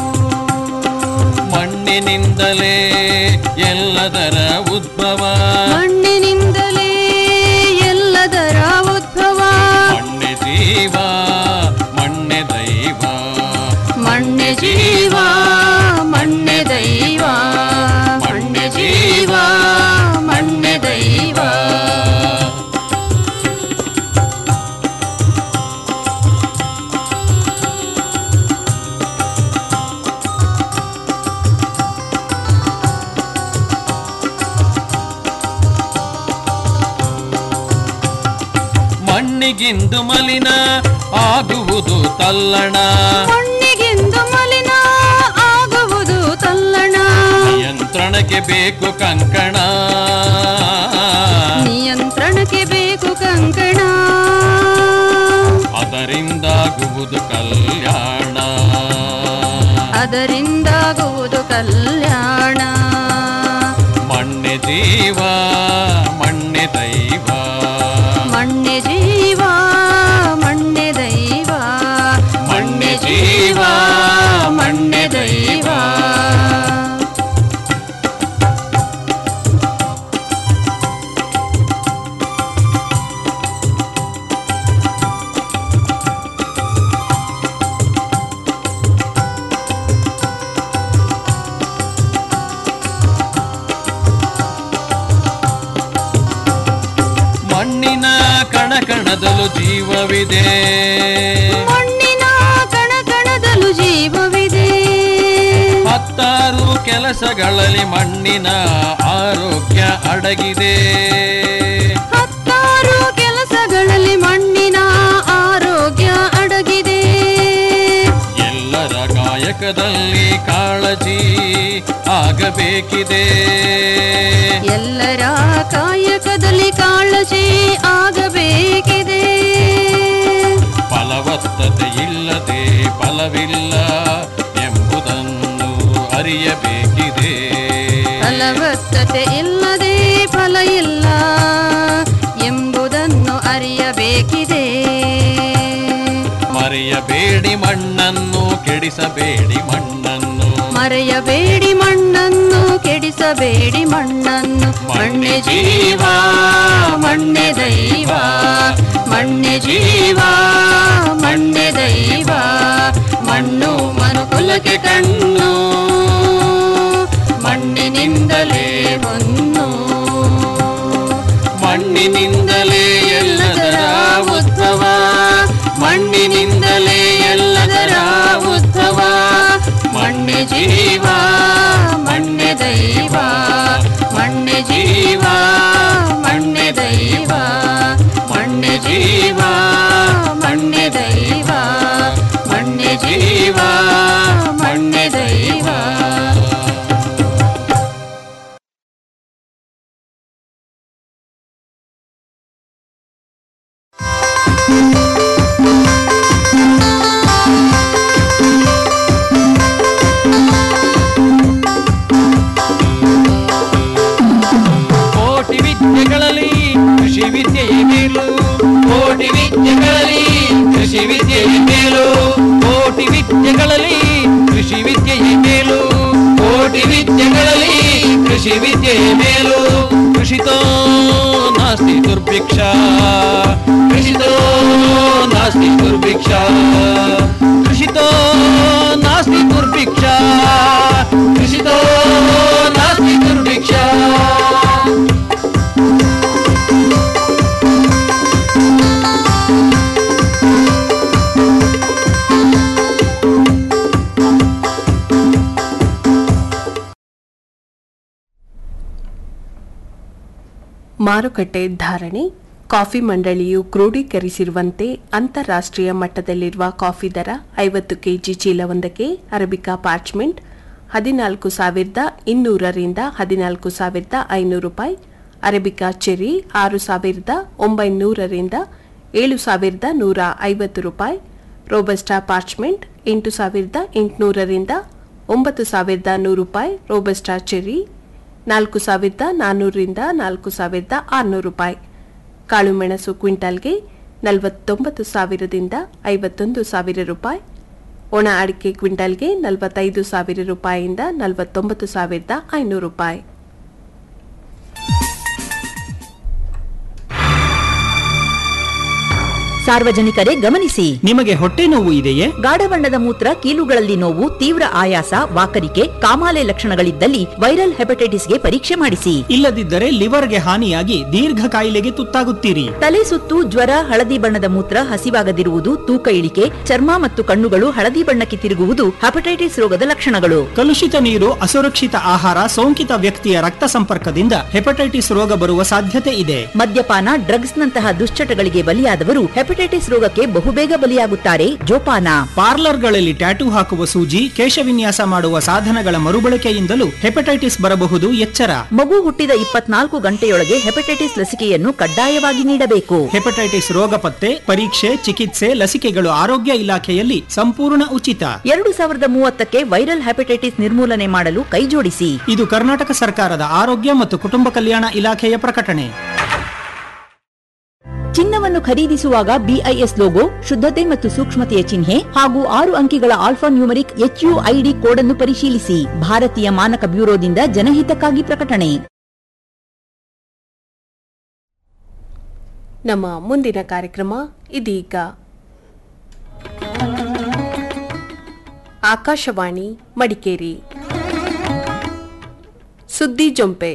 ಮಣ್ಣಿನಿಂದಲೇ ಎಲ್ಲದರ ಉದ್ಭವ ಮಣ್ಣಿನಿಂದಲೇ ಎಲ್ಲದರ ಉದ್ಭವ ಮಣ್ಣೆ ಜೀವ ಮಣ್ಣೆ ದೈವ ಮಣ್ಣೆ ಜೀವ ಮಣ್ಣೆ ದೈವ ಮಣ್ಣೆ ಜೀವ ಮಣ್ಣೆ ದೈವ ಮಣ್ಣಿಗಿಂದು ಮಲಿನ ಆಗುವುದು ತಲ್ಲಣ ಮಣ್ಣಿಗೆಂದು ಮಲಿನ ಆಗುವುದು ತಲ್ಲಣ ನಿಯಂತ್ರಣಕ್ಕೆ ಬೇಕು ಕಂಕಣ ನಿಯಂತ್ರಣಕ್ಕೆ ಬೇಕು ಕಂಕಣ ಅದರಿಂದಾಗುವುದು ಕಲ್ಯಾಣ ಅದರಿಂದಾಗುವುದು ಕಲ್ಯಾಣ ಮಣ್ಣೆ ಜೀವ ಮಣ್ಣೆ ದೈವ ಮಣ್ಣೆ ಜೀವ ಮಣ್ಣೆ ದೈವ ಮಣ್ಣೆ ಜೀವ ಮಣ್ಣೆ ದೈವ ಮಣ್ಣಿನ ಕಣ ಕಣದಲ್ಲೂ ಜೀವವಿದೆ ಮಣ್ಣಿನ ಕಣ ಕಣದಲ್ಲೂ ಜೀವವಿದೆ ಹತ್ತಾರು ಕೆಲಸಗಳಲ್ಲಿ ಮಣ್ಣಿನ ಆರೋಗ್ಯ ಅಡಗಿದೆ ಹತ್ತಾರು ಕೆಲಸಗಳಲ್ಲಿ ಮಣ್ಣಿನ ಆರೋಗ್ಯ ಅಡಗಿದೆ ಎಲ್ಲರ ಕಾಯಕದಲ್ಲಿ ಕಾಳಜಿ ಆಗಬೇಕಿದೆ ಎಲ್ಲರ ಕಾಯಕದಲ್ಲಿ ಕಾಳಜಿ ಆಗಬೇಕಿದೆ ಫಲವತ್ತತೆ ಇಲ್ಲದೆ ಫಲವಿಲ್ಲ ಎಂಬುದನ್ನು ಅರಿಯಬೇಕಿದೆ ಫಲವತ್ತತೆ ಇಲ್ಲದೆ ಫಲ ಇಲ್ಲ ಮರೆಯಬೇಡಿ ಮಣ್ಣನ್ನು ಕೆಡಿಸಬೇಡಿ ಮಣ್ಣನ್ನು ಮರೆಯಬೇಡಿ ಮಣ್ಣನ್ನು ಕೆಡಿಸಬೇಡಿ ಮಣ್ಣನ್ನು ಮಣ್ಣೆ ಜೀವ ಮಣ್ಣೆ ದೈವ ಮಣ್ಣೆ ಜೀವ ಮಣ್ಣೆ ದೈವ ಮಣ್ಣು ಮನುಕುಲಕ್ಕೆ ಕಣ್ಣು ಮಣ್ಣಿನಿಂದಲೇ ಹೊನ್ನು ಮಣ್ಣಿನಿಂದಲೇ ಎಲ್ಲದರ ಉದ್ಭವ ಮಣ್ಣಿನಿಂದಲೇ ಎಲ್ಲದರ ಉದ್ಭವ ಮಣ್ಣೆ ಜೀವ ಮಣ್ಣೆ ದೈವ ಮಣ್ಣೆ ಜೀವ ಮಣ್ಣೆ ದೈವ ಮಣ್ಣೆ ಜೀವ ಮಣ್ಣೆ ದೈವ ಮಣ್ಣೆ ಜೀವ ಮಣ್ಣೆ ದೈವ ಕೋಟಿ ವಿದ್ಯೆಗಳಲ್ಲಿ ಕೃಷಿ ವಿದ್ಯೆಯೇ ಮೇಲು ಕೋಟಿ ವಿದ್ಯೆಗಳಲ್ಲಿ ಕೃಷಿ ವಿದ್ಯೆಯೇ ಮೇಲು ಕೋಟಿ ವಿದ್ಯೆಗಳಲ್ಲಿ ಕೃಷಿ ವಿದ್ಯೆಯೇ ಮೇಲು ಕೋಟಿ ವಿದ್ಯೆಗಳಲ್ಲಿ ಕೃಷಿ ವಿದ್ಯೆಯೇ ಮೇಲು ಕೃಷಿತೋ ನಾಸ್ತಿ ದುರ್ಭಿಕ್ಷ ಕೃಷಿತೋ ನಾಸ್ತಿ ದುರ್ಭಿಕ್ಷ ಕೃಷಿತೋ ನಾಸ್ತಿ ದುರ್ಭಿಕ್ಷ ಕೃಷಿತೋ ನಾಸ್ತಿ ದುರ್ಭಿಕ್ಷ ಮಾರುಕಟ್ಟೆ ಧಾರಣೆ ಕಾಫಿ ಮಂಡಳಿಯು ಕ್ರೋಢೀಕರಿಸಿರುವಂತೆ ಅಂತಾರಾಷ್ಟ್ರೀಯ ಮಟ್ಟದಲ್ಲಿರುವ ಕಾಫಿ ದರ ಐವತ್ತು ಕೆಜಿ ಚೀಲವೊಂದಕ್ಕೆ ಅರಬಿಕಾ ಪಾರ್ಚ್ಮೆಂಟ್ ಹದಿನಾಲ್ಕು ಸಾವಿರದ ಇನ್ನೂರರಿಂದ ಹದಿನಾಲ್ಕು ಸಾವಿರದ ಐನೂರು ರೂಪಾಯಿ ಅರಬಿಕಾ ಚೆರಿ ಆರು ಸಾವಿರದ ಒಂಬೈನೂರರಿಂದ ಏಳು ಸಾವಿರದ ನೂರ ಐವತ್ತು ರೂಪಾಯಿ ರೋಬಸ್ಟಾ ಪಾರ್ಚ್ಮೆಂಟ್ ಎಂಟು ಸಾವಿರದ ಎಂಟುನೂರರಿಂದ ಒಂಬತ್ತು ಸಾವಿರದ ನೂರು ರೂಪಾಯಿ ರೋಬಸ್ಟಾ ಚೆರಿ ನಾಲ್ಕು ಸಾವಿರದ ನಾನ್ನೂರರಿಂದ ನಾಲ್ಕು ಸಾವಿರದ ಆರುನೂರು ರೂಪಾಯಿ ಕಾಳುಮೆಣಸು ಕ್ವಿಂಟಾಲ್ಗೆ ನಲವತ್ತೊಂಬತ್ತು ಸಾವಿರದಿಂದ ಐವತ್ತೊಂದು ಸಾವಿರ ರೂಪಾಯಿ ಒಣ ಅಡಿಕೆ ಕ್ವಿಂಟಾಲ್ಗೆ ನಲವತ್ತೈದು ಸಾವಿರ ರೂಪಾಯಿಯಿಂದ ನಲವತ್ತೊಂಬತ್ತು ಸಾವಿರದ ಐನೂರು ರೂಪಾಯಿ ಸಾರ್ವಜನಿಕರೇ ಗಮನಿಸಿ ನಿಮಗೆ ಹೊಟ್ಟೆ ನೋವು ಇದೆಯೇ ಗಾಢ ಬಣ್ಣದ ಮೂತ್ರ ಕೀಲುಗಳಲ್ಲಿ ನೋವು ತೀವ್ರ ಆಯಾಸ ವಾಕರಿಕೆ ಕಾಮಾಲೆ ಲಕ್ಷಣಗಳಿದ್ದಲ್ಲಿ ವೈರಲ್ ಹೆಪಟೈಟಿಸ್ಗೆ ಪರೀಕ್ಷೆ ಮಾಡಿಸಿ ಇಲ್ಲದಿದ್ದರೆ ಲಿವರ್ಗೆ ಹಾನಿಯಾಗಿ ದೀರ್ಘ ಕಾಯಿಲೆಗೆ ತುತ್ತಾಗುತ್ತೀರಿ ತಲೆ ಸುತ್ತು ಜ್ವರ ಹಳದಿ ಬಣ್ಣದ ಮೂತ್ರ ಹಸಿವಾಗದಿರುವುದು ತೂಕ ಇಳಿಕೆ ಚರ್ಮ ಮತ್ತು ಕಣ್ಣುಗಳು ಹಳದಿ ಬಣ್ಣಕ್ಕೆ ತಿರುಗುವುದು ಹೆಪಟೈಟಿಸ್ ರೋಗದ ಲಕ್ಷಣಗಳು ಕಲುಷಿತ ನೀರು ಅಸುರಕ್ಷಿತ ಆಹಾರ ಸೋಂಕಿತ ವ್ಯಕ್ತಿಯ ರಕ್ತ ಸಂಪರ್ಕದಿಂದ ಹೆಪಟೈಟಿಸ್ ರೋಗ ಬರುವ ಸಾಧ್ಯತೆ ಇದೆ ಮದ್ಯಪಾನ ಡ್ರಗ್ಸ್ ನಂತಹ ದುಶ್ಚಟಗಳಿಗೆ ಬಲಿಯಾದವರು ಹೆಪಟೈಟಿಸ್ ರೋಗಕ್ಕೆ ಬಹುಬೇಗ ಬಲಿಯಾಗುತ್ತಾರೆ ಜೋಪಾನ ಪಾರ್ಲರ್ಗಳಲ್ಲಿ ಟ್ಯಾಟೂ ಹಾಕುವ ಸೂಜಿ ಕೇಶವಿನ್ಯಾಸ ಮಾಡುವ ಸಾಧನಗಳ ಮರುಬಳಕೆಯಿಂದಲೂ ಹೆಪಟೈಟಿಸ್ ಬರಬಹುದು ಎಚ್ಚರ ಮಗು ಹುಟ್ಟಿದ ಇಪ್ಪತ್ನಾಲ್ಕು ಗಂಟೆಯೊಳಗೆ ಹೆಪಟೈಟಿಸ್ ಲಸಿಕೆಯನ್ನು ಕಡ್ಡಾಯವಾಗಿ ನೀಡಬೇಕು ಹೆಪಟೈಟಿಸ್ ರೋಗ ಪತ್ತೆ ಪರೀಕ್ಷೆ ಚಿಕಿತ್ಸೆ ಲಸಿಕೆಗಳು ಆರೋಗ್ಯ ಇಲಾಖೆಯಲ್ಲಿ ಸಂಪೂರ್ಣ ಉಚಿತ ಎರಡು ಸಾವಿರದ ಮೂವತ್ತಕ್ಕೆ ವೈರಲ್ ಹೆಪಟೈಟಿಸ್ ನಿರ್ಮೂಲನೆ ಮಾಡಲು ಕೈಜೋಡಿಸಿ ಇದು ಕರ್ನಾಟಕ ಸರ್ಕಾರದ ಆರೋಗ್ಯ ಮತ್ತು ಕುಟುಂಬ ಕಲ್ಯಾಣ ಇಲಾಖೆಯ ಪ್ರಕಟಣೆ ಚಿನ್ನವನ್ನು ಖರೀದಿಸುವಾಗ ಬಿಐಎಸ್ ಲೋಗೋ ಶುದ್ಧತೆ ಮತ್ತು ಸೂಕ್ಷ್ಮತೆಯ ಚಿಹ್ನೆ ಹಾಗೂ ಆರು ಅಂಕಿಗಳ ಆಲ್ಫಾ ನ್ಯೂಮರಿಕ್ ಎಚ್ಯುಐಡಿ ಕೋಡ್ ಅನ್ನು ಪರಿಶೀಲಿಸಿ ಭಾರತೀಯ ಮಾನಕ ಬ್ಯೂರೋದಿಂದ ಜನಹಿತಕ್ಕಾಗಿ ಪ್ರಕಟಣೆ ನಮ್ಮ ಮುಂದಿನ ಕಾರ್ಯಕ್ರಮ ಇದೀಗ ಆಕಾಶವಾಣಿ ಮಡಿಕೇರಿ ಸುದ್ದಿ ಜೊಂಪೆ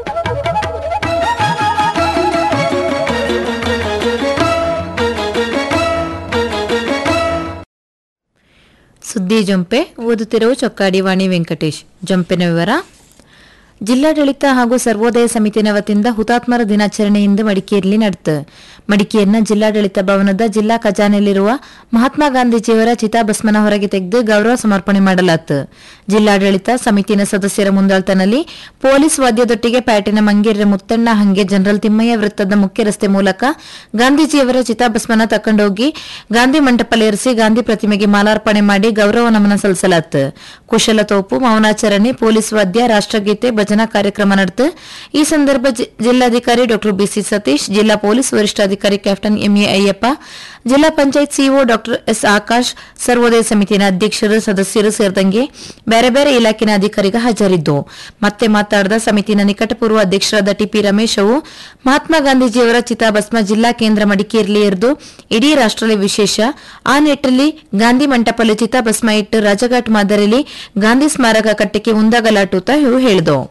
ಸುದ್ದಿ ಜೊಂಪೆ ಓದುತ್ತಿರುವ ಚೊಕ್ಕಾಡಿವಾಣಿ ವೆಂಕಟೇಶ್ ಜೊಂಪಿನ ವಿವರ ಜಿಲ್ಲಾಡಳಿತ ಹಾಗೂ ಸರ್ವೋದಯ ಸಮಿತಿನ ವತಿಯಿಂದ ಹುತಾತ್ಮರ ದಿನಾಚರಣೆಯಿಂದ ಮಡಿಕೇರಿಯಲ್ಲಿ ನಡೆತು ಮಡಿಕೇರಿನ ಜಿಲ್ಲಾಡಳಿತ ಭವನದ ಜಿಲ್ಲಾ ಖಜಾನೆಯಲ್ಲಿರುವ ಮಹಾತ್ಮ ಗಾಂಧೀಜಿಯವರ ಚಿತಾಭಸ್ಮನ ಹೊರಗೆ ತೆಗೆದು ಗೌರವ ಸಮರ್ಪಣೆ ಮಾಡಲಾಯಿತು ಜಿಲ್ಲಾಡಳಿತ ಸಮಿತಿನ ಸದಸ್ಯರ ಮುಂದಾಳ್ತನಲ್ಲಿ ಪೊಲೀಸ್ ವಾದ್ಯದೊಟ್ಟಿಗೆ ಪ್ಯಾಟಿನ ಮಂಗೇರಿಯ ಮುತ್ತಣ್ಣ ಹಂಗೆ ಜನರಲ್ ತಿಮ್ಮಯ್ಯ ವೃತ್ತದ ಮುಖ್ಯ ರಸ್ತೆ ಮೂಲಕ ಗಾಂಧೀಜಿಯವರ ಚಿತಾಭಸ್ಮನ ತಕೊಂಡೋಗಿ ಗಾಂಧಿ ಮಂಟಪಲೇರಿಸಿ ಗಾಂಧಿ ಪ್ರತಿಮೆಗೆ ಮಾಲಾರ್ಪಣೆ ಮಾಡಿ ಗೌರವ ನಮನ ಸಲ್ಲಿಸಲಾಯಿತು ಕುಶಲ ತೋಪು ಮೌನಾಚರಣೆ ಪೊಲೀಸ್ ವಾದ್ಯ ರಾಷ್ಟ್ರಗೀತೆ ಭಜನಾ ಕಾರ್ಯಕ್ರಮ ನಡೆದು ಈ ಸಂದರ್ಭ ಜಿ- ಜಿಲ್ಲಾಧಿಕಾರಿ ಡಾ ಬಿಸಿ ಸತೀಶ್ ಜಿಲ್ಲಾ ಪೊಲೀಸ್ ವರಿಷ್ಠಾಧಿಕಾರಿ captain M A Ayyappa zilla panchayat CEO doctor S Akash Sarvodaya ಸಮಿತಿಯ ಅಧ್ಯಕ್ಷರು ಸದಸ್ಯರು ಸೇರಿದಂಗೆ ಬೇರೆ ಬೇರೆ ಇಲಾಖೆನ ಅಧಿಕಾರಿಗ ಹಾಜರಿದ್ದು ಮತ್ತೆ ಮಾತನಾಡಿದ ಸಮಿತಿನ ನಿಕಟಪೂರ್ವ ಅಧ್ಯಕ್ಷರಾದ ಟಿಪಿ ರಮೇಶ್ ಅವು ಮಹಾತ್ಮ ಗಾಂಧೀಜಿಯವರ ಚಿತಾಭಸ್ಮ ಜಿಲ್ಲಾ ಕೇಂದ್ರ ಮಡಿಕೇರಿಯಲ್ಲಿ ಇರಿದು ಇಡೀ ರಾಷ್ಟ್ರದಲ್ಲಿ ವಿಶೇಷ ಆ ನಿಟ್ಟಿನಲ್ಲಿ ಗಾಂಧಿ ಮಂಟಪಲ್ಲಿ ಚಿತಾಭಸ್ಮ ಇಟ್ಟು ರಾಜಘಾಟ್ ಮಾದರಿಯಲ್ಲಿ ಗಾಂಧಿ ಸ್ಮಾರಕ ಕಟ್ಟಕ್ಕೆ ಮುಂದಾಗಲಾಟುತ್ತಾ ಇವು ಹೇಳಿದವು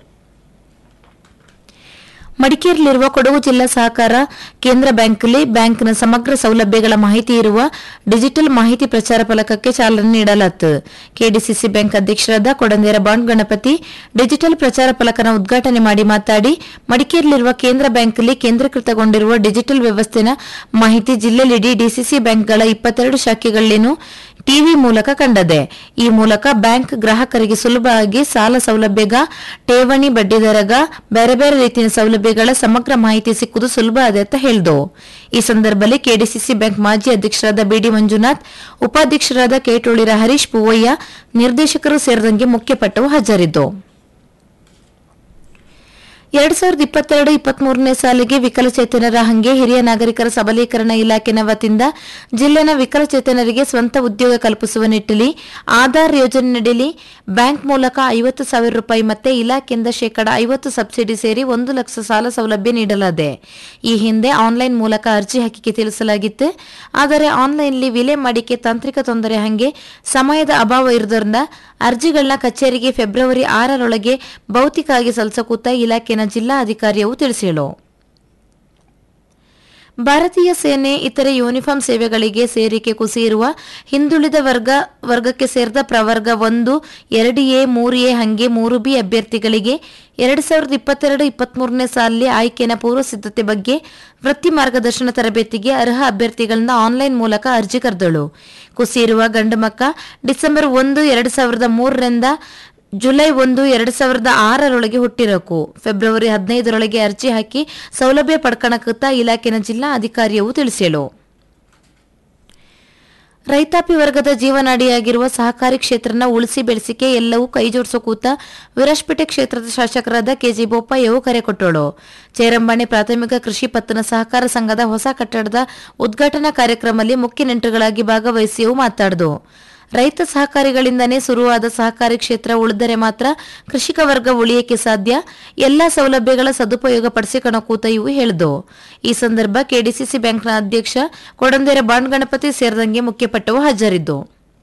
ಮಡಿಕೇರಿಯಲ್ಲಿರುವ ಕೊಡಗು ಜಿಲ್ಲಾ ಸಹಕಾರ ಕೇಂದ್ರ ಬ್ಯಾಂಕ್ನಲ್ಲಿ ಬ್ಯಾಂಕ್ನ ಸಮಗ್ರ ಸೌಲಭ್ಯಗಳ ಮಾಹಿತಿ ಇರುವ ಡಿಜಿಟಲ್ ಮಾಹಿತಿ ಪ್ರಚಾರ ಫಲಕಕ್ಕೆ ಚಾಲನೆ ನೀಡಲಾಯಿತು ಕೆಡಿಸಿಸಿ ಬ್ಯಾಂಕ್ ಅಧ್ಯಕ್ಷರಾದ ಕೊಡಂದೇರ ಬಾಂಡ್ ಗಣಪತಿ ಡಿಜಿಟಲ್ ಪ್ರಚಾರ ಫಲಕನ ಉದ್ಘಾಟನೆ ಮಾಡಿ ಮಾತಾಡಿ ಮಡಿಕೇರಿಯಲ್ಲಿರುವ ಕೇಂದ್ರ ಬ್ಯಾಂಕ್ನಲ್ಲಿ ಕೇಂದ್ರೀಕೃತಗೊಂಡಿರುವ ಡಿಜಿಟಲ್ ವ್ಯವಸ್ಥೆನ ಮಾಹಿತಿ ಜಿಲ್ಲೆಲಿಡೀ ಡಿಸಿಸಿ ಬ್ಯಾಂಕ್ಗಳ ಇಪ್ಪತ್ತೆರಡು ಶಾಖೆಗಳೇನು ಟಿವಿ ಮೂಲಕ ಕಂಡದೆ ಈ ಮೂಲಕ ಬ್ಯಾಂಕ್ ಗ್ರಾಹಕರಿಗೆ ಸುಲಭವಾಗಿ ಸಾಲ ಸೌಲಭ್ಯಗ ಠೇವಣಿ ಬಡ್ಡಿದರಗ ಬೇರೆ ಬೇರೆ ರೀತಿಯ ಸೌಲಭ್ಯಗಳ ಸಮಗ್ರ ಮಾಹಿತಿ ಸಿಕ್ಕುವುದು ಸುಲಭ ಆದ ಅಂತ ಹೇಳಿದು ಈ ಸಂದರ್ಭದಲ್ಲಿ ಕೆಡಿಸಿಸಿ ಬ್ಯಾಂಕ್ ಮಾಜಿ ಅಧ್ಯಕ್ಷರಾದ ಬಿಡಿ ಮಂಜುನಾಥ್ ಉಪಾಧ್ಯಕ್ಷರಾದ ಕೇಟೋಳಿರ ಹರೀಶ್ ಪೂವಯ್ಯ ನಿರ್ದೇಶಕರು ಸೇರಿದಂಗೆ ಮುಖ್ಯಪಟ್ಟವು ಹಾಜರಿದ್ದು ಎರಡ್ ಸಾವಿರದ ಇಪ್ಪತ್ತೆರಡು ಇಪ್ಪತ್ಮೂರನೇ ಸಾಲಿಗೆ ವಿಕಲಚೇತನರ ಹಂಗೆ ಹಿರಿಯ ನಾಗರಿಕರ ಸಬಲೀಕರಣ ಇಲಾಖೆನ ವತಿಯಿಂದ ಜಿಲ್ಲೆನ ವಿಕಲಚೇತನರಿಗೆ ಸ್ವಂತ ಉದ್ಯೋಗ ಕಲ್ಪಿಸುವ ನಿಟ್ಟಿನಲ್ಲಿ ಆಧಾರ್ ಯೋಜನೆಯಡಿಯಲ್ಲಿ ಬ್ಯಾಂಕ್ ಮೂಲಕ ಐವತ್ತು ಸಾವಿರ ರೂಪಾಯಿ ಮತ್ತೆ ಇಲಾಖೆಯಿಂದ ಶೇಕಡ ಐವತ್ತು ಸಬ್ಸಿಡಿ ಸೇರಿ ಒಂದು ಲಕ್ಷ ಸಾಲ ಸೌಲಭ್ಯ ನೀಡಲಾಗಿದೆ ಈ ಹಿಂದೆ ಆನ್ಲೈನ್ ಮೂಲಕ ಅರ್ಜಿ ಹಾಕಿಕೆ ತಿಳಿಸಲಾಗಿತ್ತು ಆದರೆ ಆನ್ಲೈನ್ಲಿ ವಿಲೆ ಮಾಡಿಕೆ ತಾಂತ್ರಿಕ ತೊಂದರೆ ಹಂಗೆ ಸಮಯದ ಅಭಾವ ಇರುವುದರಿಂದ ಅರ್ಜಿಗಳನ್ನ ಕಚೇರಿಗೆ ಫೆಬ್ರವರಿ ಆರರೊಳಗೆ ಭೌತಿಕವಾಗಿ ಸಲ್ಲಿಸಕೂತ ಇಲಾಖೆನ ಜಿಲ್ಲಾ ಅಧಿಕಾರಿಯವು ತಿಳಿಸಿಳು ಭಾರತೀಯ ಸೇನೆ ಇತರೆ ಯೂನಿಫಾರ್ಮ್ ಸೇವೆಗಳಿಗೆ ಸೇರಿಕೆ ಕುಸಿಯಿರುವ ಹಿಂದುಳಿದ ವರ್ಗ ವರ್ಗಕ್ಕೆ ಸೇರಿದ ಪ್ರವರ್ಗ ಒಂದು ಎರಡು ಎ ಮೂರು ಎ ಹಂಗೆ ಮೂರು ಬಿ ಅಭ್ಯರ್ಥಿಗಳಿಗೆ ಎರಡು ಸಾವಿರದ ಇಪ್ಪತ್ತೆರಡು ಇಪ್ಪತ್ಮೂರನೇ ಸಾಲಿನ ಆಯ್ಕೆನ ಪೂರ್ವ ಸಿದ್ಧತೆ ಬಗ್ಗೆ ವೃತ್ತಿ ಮಾರ್ಗದರ್ಶನ ತರಬೇತಿಗೆ ಅರ್ಹ ಅಭ್ಯರ್ಥಿಗಳಿಂದ ಆನ್ಲೈನ್ ಮೂಲಕ ಅರ್ಜಿ ಕರೆದಳು ಕುಸಿಯಿರುವ ಗಂಡುಮಕ್ಕ ಡಿಸೆಂಬರ್ ಒಂದು ಎರಡು ಸಾವಿರದ ಮೂರರಿಂದ ಜುಲೈ ಒಂದು ಎರಡು ಸಾವಿರದ ಆರರೊಳಗೆ ಹುಟ್ಟಿರಕು ಫೆಬ್ರವರಿ ಹದಿನೈದರೊಳಗೆ ಅರ್ಜಿ ಹಾಕಿ ಸೌಲಭ್ಯ ಪಡ್ಕಣಕುತ್ತ ಇಲಾಖೆನ ಜಿಲ್ಲಾ ಅಧಿಕಾರಿಯವು ತಿಳಿಸಿಳು ರೈತಾಪಿ ವರ್ಗದ ಜೀವನಾಡಿಯಾಗಿರುವ ಸಹಕಾರಿ ಕ್ಷೇತ್ರನ ಉಳಿಸಿ ಬೆಳೆಸಿಕೆ ಎಲ್ಲವೂ ಕೈಜೋಡಿಸೋ ಕೂತ ವಿರಾಜಪೇಟೆ ಕ್ಷೇತ್ರದ ಶಾಸಕರಾದ ಕೆಜಿ ಬೋಪಯ್ಯವು ಕರೆ ಕೊಟ್ಟಳು ಚೇರಂಬಾಣೆ ಪ್ರಾಥಮಿಕ ಕೃಷಿ ಪತ್ತನ ಸಹಕಾರ ಸಂಘದ ಹೊಸ ಕಟ್ಟಡದ ಉದ್ಘಾಟನಾ ಕಾರ್ಯಕ್ರಮದಲ್ಲಿ ಮುಖ್ಯ ನೆಂಟರುಗಳಾಗಿ ಭಾಗವಹಿಸಿಯೂ ಮಾತಾಡಿದು ರೈತ ಸಹಕಾರಿಗಳಿಂದನೇ ಶುರುವಾದ ಸಹಕಾರಿ ಕ್ಷೇತ್ರ ಉಳಿದರೆ ಮಾತ್ರ ಕೃಷಿಕ ವರ್ಗ ಉಳಿಯಕ್ಕೆ ಸಾಧ್ಯ ಎಲ್ಲಾ ಸೌಲಭ್ಯಗಳ ಸದುಪಯೋಗ ಪಡಿಸಿಕೊಳ್ಳೋ ಕೂತ ಇವು ಹೇಳಿದು ಈ ಸಂದರ್ಭ ಕೆಡಿಸಿಸಿ ಬ್ಯಾಂಕ್ನ ಅಧ್ಯಕ್ಷ ಕೊಡಂದೇರ ಬಾಂಡ್ ಗಣಪತಿ ಸೇರಿದಂಗೆ ಮುಖ್ಯಪಟ್ಟವು ಹಾಜರಿದ್ದು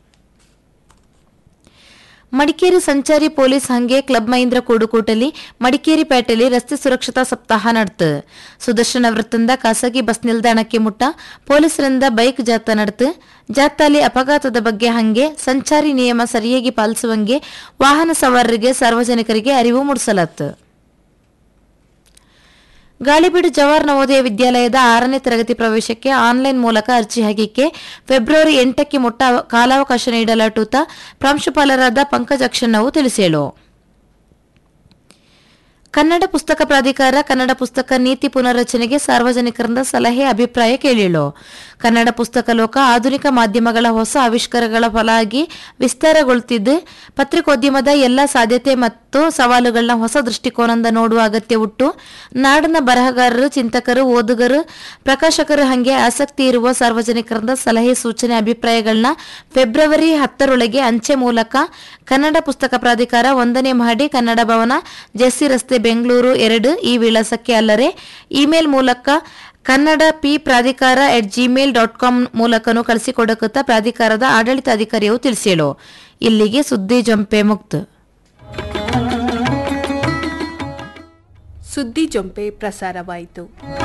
ಮಡಿಕೇರಿ ಸಂಚಾರಿ ಪೊಲೀಸ್ ಹಂಗೆ ಕ್ಲಬ್ ಮಹೀಂದ್ರ ಕೂಡುಕೂಟಲಿ ಮಡಿಕೇರಿ ಪೇಟೆಯಲ್ಲಿ ರಸ್ತೆ ಸುರಕ್ಷತಾ ಸಪ್ತಾಹ ನಡೆತು ಸುದರ್ಶನ ವೃತ್ತದಿಂದ ಖಾಸಗಿ ಬಸ್ ನಿಲ್ದಾಣಕ್ಕೆ ಮುಟ್ಟ ಪೊಲೀಸರಿಂದ ಬೈಕ್ ಜಾಥಾ ನಡೆತು ಜಾಥಾಲಿ ಅಪಘಾತದ ಬಗ್ಗೆ ಹಂಗೆ ಸಂಚಾರಿ ನಿಯಮ ಸರಿಯಾಗಿ ಪಾಲಿಸುವಂಗೆ ವಾಹನ ಸವಾರರಿಗೆ ಸಾರ್ವಜನಿಕರಿಗೆ ಅರಿವು ಮೂಡಿಸಲಾಯಿತು ಗಾಳಿಬೀಡು ಜವಾಹರ್ ನವೋದಯ ವಿದ್ಯಾಲಯದ ಆರನೇ ತರಗತಿ ಪ್ರವೇಶಕ್ಕೆ ಆನ್ಲೈನ್ ಮೂಲಕ ಅರ್ಜಿ ಹಾಕಿಕೆ ಫೆಬ್ರವರಿ ಎಂಟಕ್ಕೆ ಮುಟ್ಟ ಕಾಲಾವಕಾಶ ನೀಡಲಾಟುತ್ತಾ ಪ್ರಾಂಶುಪಾಲರಾದ ಪಂಕಜ್ ಅಕ್ಷನ್ನವು ತಿಳಿಸೇಳು ಕನ್ನಡ ಪುಸ್ತಕ ಪ್ರಾಧಿಕಾರ ಕನ್ನಡ ಪುಸ್ತಕ ನೀತಿ ಪುನರ್ರಚನೆಗೆ ಸಾರ್ವಜನಿಕರಿಂದ ಸಲಹೆ ಅಭಿಪ್ರಾಯ ಕೇಳಿಳು ಕನ್ನಡ ಪುಸ್ತಕ ಲೋಕ ಆಧುನಿಕ ಮಾಧ್ಯಮಗಳ ಹೊಸ ಆವಿಷ್ಕಾರಗಳ ಫಲವಾಗಿ ವಿಸ್ತಾರಗೊಳ್ಳುತ್ತಿದ್ದು ಪತ್ರಿಕೋದ್ಯಮದ ಎಲ್ಲ ಸಾಧ್ಯತೆ ಮತ್ತು ಸವಾಲುಗಳನ್ನ ಹೊಸ ದೃಷ್ಟಿಕೋನದಿಂದ ನೋಡುವ ಅಗತ್ಯ ಉಟ್ಟು ನಾಡಿನ ಬರಹಗಾರರು ಚಿಂತಕರು ಓದುಗರು ಪ್ರಕಾಶಕರು ಹಂಗೆ ಆಸಕ್ತಿ ಇರುವ ಸಾರ್ವಜನಿಕರಿಂದ ಸಲಹೆ ಸೂಚನೆ ಅಭಿಪ್ರಾಯಗಳನ್ನ ಫೆಬ್ರವರಿ ಹತ್ತರೊಳಗೆ ಅಂಚೆ ಮೂಲಕ ಕನ್ನಡ ಪುಸ್ತಕ ಪ್ರಾಧಿಕಾರ ಒಂದನೇ ಮಹಡಿ ಕನ್ನಡ ಭವನ ಜೆಸ್ಸಿ ರಸ್ತೆ ಬೆಂಗಳೂರು ಎರಡು ಈ ವಿಳಾಸಕ್ಕೆ ಅಲ್ಲದೆ ಇಮೇಲ್ ಮೂಲಕ ಕನ್ನಡ ಪಿ ಪ್ರಾಧಿಕಾರ ಎಟ್ ಜಿಮೇಲ್ ಡಾಟ್ ಕಾಮ್ ಮೂಲಕನೂ ಕಳಿಸಿಕೊಡಕುತ್ತ ಪ್ರಾಧಿಕಾರದ ಆಡಳಿತಾಧಿಕಾರಿಯು ತಿಳಿಸೇಳು ಇಲ್ಲಿಗೆ ಸುದ್ದಿ ಜಂಪೆ ಮುಕ್ತ ಸುದ್ದಿ ಜೊಂಪೆ ಪ್ರಸಾರವಾಯಿತು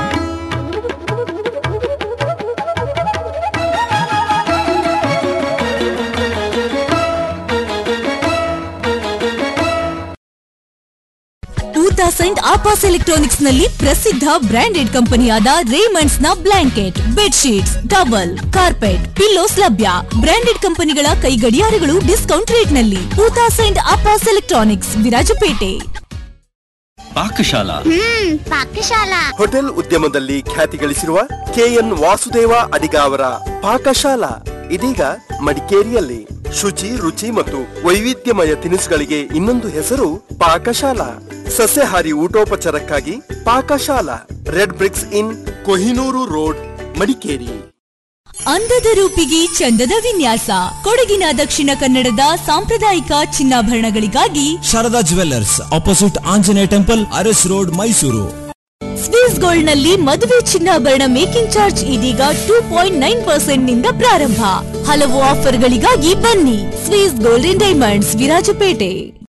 ಟೂ ತೌಸಂಡ್ ಆಪಾಸ್ ಎಲೆಕ್ಟ್ರಾನಿಕ್ಸ್ ನಲ್ಲಿ ಪ್ರಸಿದ್ಧ ಬ್ರಾಂಡೆಡ್ ಕಂಪನಿಯಾದ ರೇಮಂಡ್ಸ್ ನ blanket bedsheets towel carpet pillows ಲಭ್ಯ ಬ್ರಾಂಡೆಡ್ ಕಂಪನಿಗಳ ಕೈ ಗಡಿಯಾರಗಳು ಡಿಸ್ಕೌಂಟ್ ರೇಟ್ ನಲ್ಲಿ two thousand Apas electronics Virajpet Pakashala Pakashala hotel ಉದ್ಯಮದಲ್ಲಿ ಖ್ಯಾತಿ ಗಳಿಸಿರುವ ಕೆಎನ್ ವಾಸುದೇವ ಅಡಿಗ ಅವರ ಪಾಕಶಾಲಾ ಇದೀಗ ಮಡಿಕೇರಿಯಲ್ಲಿ ಶುಚಿ ರುಚಿ ಮತ್ತು ವೈವಿಧ್ಯಮಯ ತಿನಿಸುಗಳಿಗೆ ಇನ್ನೊಂದು ಹೆಸರು ಪಾಕಶಾಲಾ ಸಸ್ಯಾಹಾರಿ ಊಟೋಪಚಾರಕ್ಕಾಗಿ Pakashala red bricks in Kohinoor road Madikeri ಅಂದದ ರೂಪಿಗೆ ಚಂದದ ವಿನ್ಯಾಸ ಕೊಡಗಿನ ದಕ್ಷಿಣ ಕನ್ನಡದ ಸಾಂಪ್ರದಾಯಿಕ ಚಿನ್ನಾಭರಣಗಳಿಗಾಗಿ Sharada jewellers opposite Anjaneya temple Aras road Mysuru Swiss gold ನಲ್ಲಿ ಮದುವೆ ಚಿನ್ನಾಭರಣ ಮೇಕಿಂಗ್ ಚಾರ್ಜ್ ಇದೀಗ ಟೂ ಪಾಯಿಂಟ್ ನೈನ್ ಪರ್ಸೆಂಟ್ ನಿಂದ ಪ್ರಾರಂಭ ಹಲವು ಆಫರ್ಗಳಿಗಾಗಿ ಬನ್ನಿ Swiss gold and diamonds Virajpet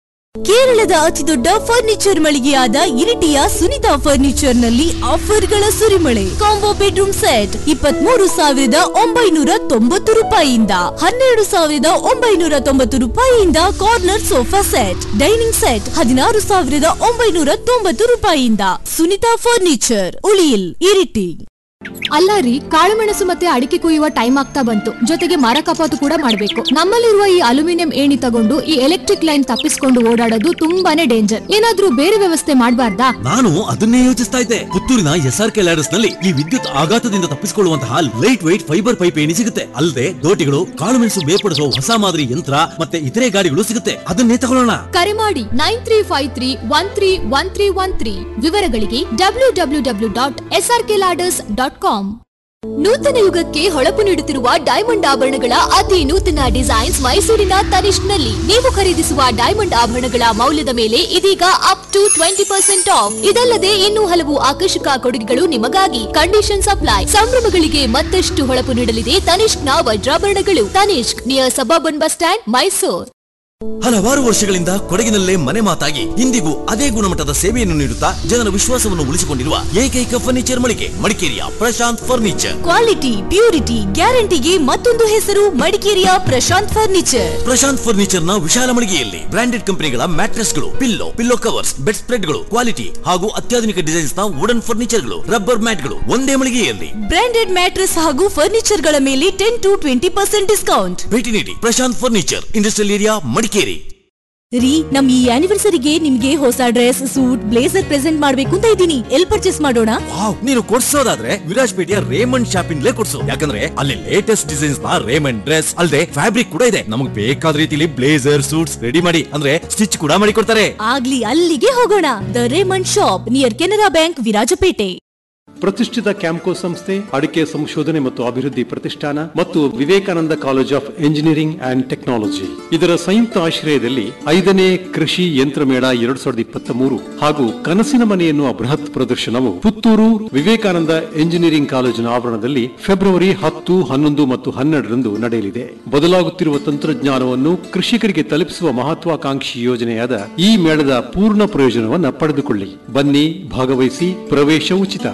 ಕೇರಳದ ಅತಿದೊಡ್ಡ ಫರ್ನಿಚರ್ ಮಳಿಗೆಯಾದ ಇರಿಟಿಯ ಸುನಿತಾ ಫರ್ನಿಚರ್ ನಲ್ಲಿ ಆಫರ್ಗಳ ಸುರಿಮಳೆ ಕಾಂಬೋ ಬೆಡ್ರೂಮ್ ಸೆಟ್ ಇಪ್ಪತ್ಮೂರು ಸಾವಿರದ ಒಂಬೈನೂರ ತೊಂಬತ್ತು ರೂಪಾಯಿಯಿಂದ ಹನ್ನೆರಡು ಸಾವಿರದ ಒಂಬೈನೂರ ತೊಂಬತ್ತು ರೂಪಾಯಿಯಿಂದ corner sofa set dining set ಹದಿನಾರು ಸಾವಿರದ ಒಂಬೈನೂರ ತೊಂಬತ್ತು ರೂಪಾಯಿಯಿಂದ ಸುನಿತಾ ಫರ್ನಿಚರ್ ಉಳಿಯಿಲ್ ಇರಿಟಿ ಅಲ್ಲ ರೀ ಕಾಳುಮೆಣಸು ಮತ್ತೆ ಅಡಿಕೆ ಕೊಯ್ಯುವ ಟೈಮ್ ಆಗ್ತಾ ಬಂತು ಜೊತೆಗೆ ಮರ ಕಪಾತು ಕೂಡ ಮಾಡ್ಬೇಕು ನಮ್ಮಲ್ಲಿರುವ ಈ ಅಲ್ಯೂಮಿನಿಯಂ ಏಣಿ ತಗೊಂಡು ಈ ಎಲೆಕ್ಟ್ರಿಕ್ ಲೈನ್ ತಪ್ಪಿಸ್ಕೊಂಡು ಓಡಾಡೋದು ತುಂಬಾನೇ ಡೇಂಜರ್ ಏನಾದ್ರೂ ಬೇರೆ ವ್ಯವಸ್ಥೆ ಮಾಡಬಾರ್ದಾ ನಾನು ಅದನ್ನೇ ಯೋಚಿಸ್ತಾ ಇದ್ದೆ ಪುತ್ತೂರಿನ ಎಸ್ ಆರ್ ಕೆ ಲ್ಯಾಡರ್ಸ್ ನಲ್ಲಿ ಈ ವಿದ್ಯುತ್ ಆಘಾತದಿಂದ ತಪ್ಪಿಸಿಕೊಳ್ಳುವಂತಹ ಲೈಟ್ ವೈಟ್ ಫೈಬರ್ ಪೈಪ್ ಏಣಿ ಸಿಗುತ್ತೆ ಅಲ್ಲದೆ ದೋಟಿಗಳು ಕಾಳುಮೆಣಸು ಬೇರ್ಪಡಿಸುವ ಹೊಸ ಮಾದರಿ ಯಂತ್ರ ಮತ್ತೆ ಇತರೆ ಗಾಡಿಗಳು ಸಿಗುತ್ತೆ ಅದನ್ನೇ ತಗೊಳ್ಳೋಣ ಕರೆ ಮಾಡಿ nine three five three one three one three one three ವಿವರಗಳಿಗೆ W W W dot S R K ladders dot com ನೂತನ ಯುಗಕ್ಕೆ ಹೊಳಪು ನೀಡುತ್ತಿರುವ ಡೈಮಂಡ್ ಆಭರಣಗಳ ಅತಿ ನೂತನ ಡಿಸೈನ್ಸ್ ಮೈಸೂರಿನ ತನಿಷ್ಕ್ ನಲ್ಲಿ ನೀವು ಖರೀದಿಸುವ ಡೈಮಂಡ್ ಆಭರಣಗಳ ಮೌಲ್ಯದ ಮೇಲೆ ಇದೀಗ up to twenty percent off ಇದಲ್ಲದೆ ಇನ್ನೂ ಹಲವು ಆಕರ್ಷಕ ಕೊಡುಗೆಗಳು ನಿಮಗಾಗಿ ಕಂಡೀಷನ್ ಸಪ್ಲೈ ಸಂಭ್ರಮಗಳಿಗೆ ಮತ್ತಷ್ಟು ಹೊಳಪು ನೀಡಲಿದೆ ತನಿಷ್ಕ್ನ ವಜ್ರಾಭರಣಗಳು Tanishq near suburban bus stand Mysuru ಹಲವಾರು ವರ್ಷಗಳಿಂದ ಕೊಡಗಿನಲ್ಲೇ ಮನೆ ಮಾತಾಗಿ ಇಂದಿಗೂ ಅದೇ ಗುಣಮಟ್ಟದ ಸೇವೆಯನ್ನು ನೀಡುತ್ತಾ ಜನರ ವಿಶ್ವಾಸವನ್ನು ಉಳಿಸಿಕೊಂಡಿರುವ ಏಕೈಕ ಫರ್ನಿಚರ್ ಮಳಿಗೆ ಮಡಿಕೇರಿಯ ಪ್ರಶಾಂತ್ ಫರ್ನಿಚರ್ ಕ್ವಾಲಿಟಿ ಪ್ಯೂರಿಟಿ ಗ್ಯಾರಂಟಿಗೆ ಮತ್ತೊಂದು ಹೆಸರು ಮಡಿಕೇರಿಯ ಪ್ರಶಾಂತ್ ಫರ್ನಿಚರ್ ಪ್ರಶಾಂತ್ ಫರ್ನಿಚರ್ ನ ವಿಶಾಲ ಮಳಿಗೆಯಲ್ಲಿ ಬ್ರಾಂಡೆಡ್ ಕಂಪನಿಗಳ ಮ್ಯಾಟ್ರೆಸ್ಗಳು ಪಿಲ್ಲೋ ಪಿಲ್ಲೋ ಕವರ್ಸ್ ಬೆಡ್ ಸ್ಪ್ರೆಡ್ಗಳು ಕ್ವಾಲಿಟಿ ಹಾಗೂ ಅತ್ಯಾಧುನಿಕ ಡಿಸೈನ್ಸ್ ನ ವುಡನ್ ಫರ್ನಿಚರ್ಗಳು ರಬ್ಬರ್ ಮ್ಯಾಟ್ಗಳು ಒಂದೇ ಮಳಿಗೆಯಲ್ಲಿ ಬ್ರಾಂಡೆಡ್ ಮ್ಯಾಟ್ರೆಸ್ ಹಾಗೂ ಫರ್ನಿಚರ್ ಗಳ ಮೇಲೆ ten to twenty percent discount ಭೇಟಿ ನೀಡಿ Prashanth furniture industrial area Madikeri ರೀ ನಮ್ ಈ ಆನಿವರ್ಸರಿಗೆ ನಿಮ್ಗೆ ಹೊಸ ಡ್ರೆಸ್ ಸೂಟ್ ಬ್ಲೇಸರ್ ಪ್ರೆಸೆಂಟ್ ಮಾಡ್ಬೇಕು ಅಂತ ಇದ್ದೀನಿ ಎಲ್ ಪರ್ಚೇಸ್ ಮಾಡೋಣ ವಾವ್ ನೀನು ಕೊಡ್ಸೋದಾದ್ರೆ ವಿರಾಜ್ಪೇಟೆಯ ರೇಮಂಡ್ ಶಾಪಿಂಗ್ಲೇ ಕೊಡ್ಸು ಯಾಕಂದ್ರೆ ಅಲ್ಲಿ ಲೇಟೆಸ್ಟ್ ಡಿಸೈನ್ಸ್ ನ ರೇಮಂಡ್ ಡ್ರೆಸ್ ಅಲ್ಲದೆ ಫ್ಯಾಬ್ರಿಕ್ ಕೂಡ ಇದೆ ನಮಗೆ ಬೇಕಾದ ರೀತಿಲಿ ಬ್ಲೇಸರ್ ಸೂಟ್ಸ್ ರೆಡಿ ಮಾಡಿ ಅಂದ್ರೆ ಸ್ಟಿಚ್ ಕೂಡ ಮಾಡಿ ಕೊಡ್ತಾರೆ ಆಗ್ಲಿ ಅಲ್ಲಿಗೆ ಹೋಗೋಣ the Raymond shop near Canara bank Virajpet ಪ್ರತಿಷ್ಠಿತ ಕ್ಯಾಂಪ್ಕೋ ಸಂಸ್ಥೆ ಅಡಿಕೆ ಸಂಶೋಧನೆ ಮತ್ತು ಅಭಿವೃದ್ಧಿ ಪ್ರತಿಷ್ಠಾನ ಮತ್ತು Vivekananda college of engineering and technology ಇದರ ಸಂಯುಕ್ತ ಆಶ್ರಯದಲ್ಲಿ ಐದನೇ ಕೃಷಿ ಯಂತ್ರ ಮೇಳ ಎರಡ್ ಸಾವಿರದ ಇಪ್ಪತ್ತ ಮೂರು ಹಾಗೂ ಕನಸಿನ ಮನೆ ಎನ್ನುವ ಬೃಹತ್ ಪ್ರದರ್ಶನವು ಪುತ್ತೂರು ವಿವೇಕಾನಂದ ಎಂಜಿನಿಯರಿಂಗ್ ಕಾಲೇಜಿನ ಆವರಣದಲ್ಲಿ ಫೆಬ್ರವರಿ ಹತ್ತು ಹನ್ನೊಂದು ಮತ್ತು ಹನ್ನೆರಡರಂದು ನಡೆಯಲಿದೆ ಬದಲಾಗುತ್ತಿರುವ ತಂತ್ರಜ್ಞಾನವನ್ನು ಕೃಷಿಕರಿಗೆ ತಲುಪಿಸುವ ಮಹತ್ವಾಕಾಂಕ್ಷಿ ಯೋಜನೆಯಾದ ಈ ಮೇಳದ ಪೂರ್ಣ ಪ್ರಯೋಜನವನ್ನು ಪಡೆದುಕೊಳ್ಳಿ ಬನ್ನಿ ಭಾಗವಹಿಸಿ ಪ್ರವೇಶ ಉಚಿತ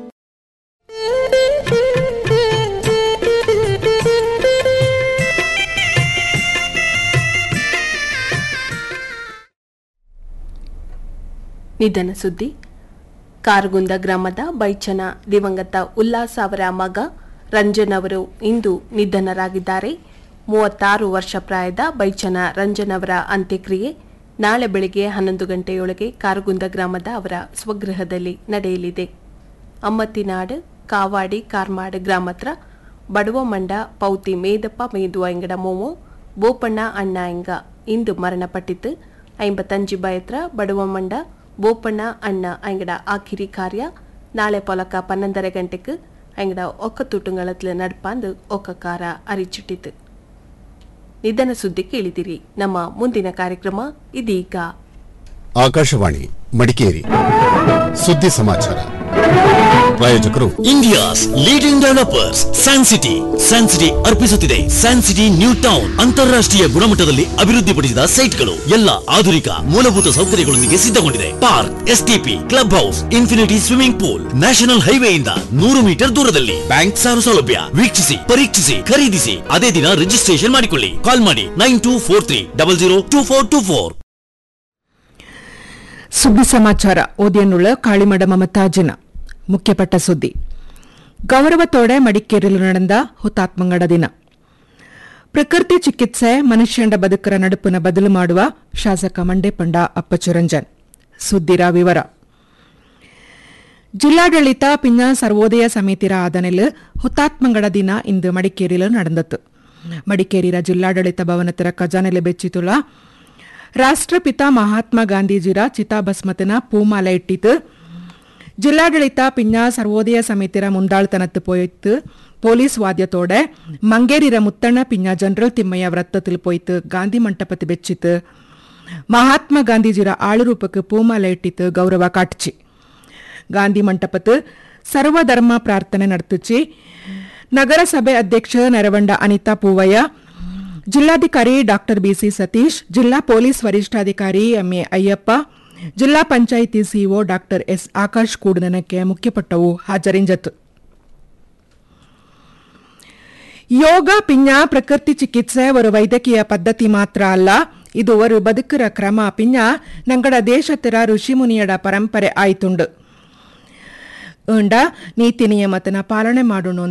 ನಿಧನ ಸುದ್ದಿ ಕಾರಗುಂದ ಗ್ರಾಮದ ಬೈಚನ ದಿವಂಗತ ಉಲ್ಲಾಸ್ ಅವರ ಮಗ ರಂಜನ್ ಅವರು ಇಂದು ನಿಧನರಾಗಿದ್ದಾರೆ ಮೂವತ್ತಾರು ವರ್ಷ ಪ್ರಾಯದ ಬೈಚನ ರಂಜನ್ ಅವರ ಅಂತ್ಯಕ್ರಿಯೆ ನಾಳೆ ಬೆಳಗ್ಗೆ ಹನ್ನೊಂದು ಗಂಟೆಯೊಳಗೆ ಕಾರಗುಂದ ಗ್ರಾಮದ ಅವರ ಸ್ವಗೃಹದಲ್ಲಿ ನಡೆಯಲಿದೆ ಅಮ್ಮತ್ತಿನಾಡು ಕಾವಾಡಿ ಕಾರ್ಮಾಡ್ ಗ್ರಾಮತ್ರ ಬಡವ ಮಂಡ ಪೌತಿ ಮೇದಪ್ಪ ಮೇದು ಎಂಗಡ ಮೋಮೋ ಬೋಪಣ್ಣ ಅಣ್ಣ ಎಂಗ ಇಂದು ಮರಣಪಟ್ಟಿತು ಐಂಬತ್ತಂಜಿ ಬಯತ್ರ ಬಡವ ಮಂಡ ಬೋಪಣ್ಣ ಅಣ್ಣ ಎಂಗಡ ಆಖಿರಿ ಕಾರ್ಯ ನಾಳೆ ಪೊಲಕ ಪನ್ನೊಂದರ ಗಂಟೆಗೆ ಎಂಗಡ ಒಕ್ಕ ತುಟುಂಗಳತ್ಲ ನಡ್ಪಾಂದು ಒಕ್ಕ ಕಾರ ಅರಿಚಿಟ್ಟಿತು ನಿಧನ ಸುದ್ದಿ ಕೇಳಿದಿರಿ ನಮ್ಮ ಮುಂದಿನ ಕಾರ್ಯಕ್ರಮ ಇದೀಗ ಆಕಾಶವಾಣಿ ಮಡಿಕೇರಿ ಸುದ್ದಿ ಸಮಾಚಾರ ಪ್ರಾಯೋಜಕರು India's leading developers San City San City ಅರ್ಪಿಸುತ್ತಿದೆ ಸ್ಯಾನ್ ಸಿಟಿ ನ್ಯೂ ಟೌನ್ ಅಂತಾರಾಷ್ಟ್ರೀಯ ಗುಣಮಟ್ಟದಲ್ಲಿ ಅಭಿವೃದ್ಧಿಪಡಿಸಿದ ಸೈಟ್ಗಳು ಎಲ್ಲ ಆಧುನಿಕ ಮೂಲಭೂತ ಸೌಕರ್ಯಗಳೊಂದಿಗೆ ಸಿದ್ಧಗೊಂಡಿದೆ park STP club house infinity swimming pool national ಹೈವೇಯಿಂದ ನೂರು ಮೀಟರ್ ದೂರದಲ್ಲಿ ಬ್ಯಾಂಕ್ ಸಾಲ ಸೌಲಭ್ಯ ವೀಕ್ಷಿಸಿ ಪರೀಕ್ಷಿಸಿ ಖರೀದಿಸಿ ಅದೇ ದಿನ ರಿಜಿಸ್ಟ್ರೇಷನ್ ಮಾಡಿಕೊಳ್ಳಿ ಕಾಲ್ ಮಾಡಿ nine two four three double zero two four two four ಸುದ್ದಿ ಸಮಾಚಾರ ಓದಿಯನ್ನುಳ್ಳ ಕಾಳಿಮಡ ಮಮತಾಜಿನ ಮುಖ್ಯಪಟ್ಟ ಸುದ್ದಿ ಗೌರವತೋಡೆ ಮಡಿಕೇರಿಯಲ್ಲಿ ನಡೆದ ಹುತಾತ್ಮಂಗಡ ದಿನ ಪ್ರಕೃತಿ ಚಿಕಿತ್ಸೆ ಮನುಷ್ಯಂಡ ಬದುಕರ ನಡುಪನ ಬದಲು ಮಾಡುವ ಶಾಸಕ ಮಂಡೇಪಂಡ ಅಪ್ಪಚುರಂಜನ್ ಸುದ್ದಿರ ವಿವರ ಜಿಲ್ಲಾಡಳಿತ ಪಿನ್ನ ಸರ್ವೋದಯ ಸಮಿತಿರ ಆದನೆಲ್ ಹುತಾತ್ಮಂಗಡ ದಿನ ಇಂದು ಮಡಿಕೇರಿಯಲ್ಲಿ ನಡೆದತ್ತು ಮಡಿಕೇರಿಯ ಜಿಲ್ಲಾಡಳಿತ ಭವನತರ ಖಜಾನೆಲೆ ಬೆಚ್ಚಿತುಳ ರಾಷ್ಟ್ರಪಿತ ಮಹಾತ್ಮ ಗಾಂಧೀಜಿರ ಚಿತಾಭಸ್ಮತನ பூமாலை இட்டித்து ಜಿಲ್ಲಾಡಳಿತ ಪಿನ್ನ ಸರ್ವೋದಯ ಸಮಿತಿರ ಮುಂದಾಳ್ತನತ್ತು ಪೋಯಿತ್ತು போலீஸ் வாத்தியத்தோட மங்கேரிர முத்தண்ண பிஞ்சா ஜெனரல் திம்மையா விரத்தத்தில் போய்த்து காந்தி மண்டபத்தை வெச்சித்து ಮಹಾತ್ಮ ಗಾಂಧೀಜಿರ ಆಳುರೂಪಕ್ಕೆ ಪೂಮಾಲೆ ಇಟ್ಟಿತ್ತು ಗೌರವ ಕಾಟ್ಚಿ ಗಾಂಧಿ ಮಂಟಪತ್ತು ಸರ್ವಧರ್ಮ ಪ್ರಾರ್ಥನೆ ನಡೆತುಚಿ ನಗರಸಭೆ ಅಧ್ಯಕ್ಷ ನೆರವಂಡ ಅನಿತಾ ಪೂವಯ್ಯ ಜಿಲ್ಲಾಧಿಕಾರಿ ಡಾಕ್ಟರ್ ಬಿಸಿ ಸತೀಶ್ ಜಿಲ್ಲಾ ಪೊಲೀಸ್ ವರಿಷ್ಠಾಧಿಕಾರಿ M A Ayyappa zilla panchayat CEO doctor S Akash ಕೂಡನಕ್ಕೆ ಮುಖ್ಯಪಟ್ಟವು ಹಾಜರಿಂಜತ್ತು ಯೋಗ ಪಿಂಜ ಪ್ರಕೃತಿ ಚಿಕಿತ್ಸೆ ಒಂದು ವೈದ್ಯಕೀಯ ಪದ್ಧತಿ ಮಾತ್ರ ಅಲ್ಲ ಇದು ಒಂದು ಬದುಕರ ಕ್ರಮ ಪಿಂಜ ನಂಗಡ ದೇಶತರ ಋಷಿಮುನಿಯಡ ಪರಂಪರೆ ಆಯ್ತುಂಡು ಉಂಡ ನೀತಿ ನಿಯಮತನ ಪಾಲನೆ ಮಾಡೋಣ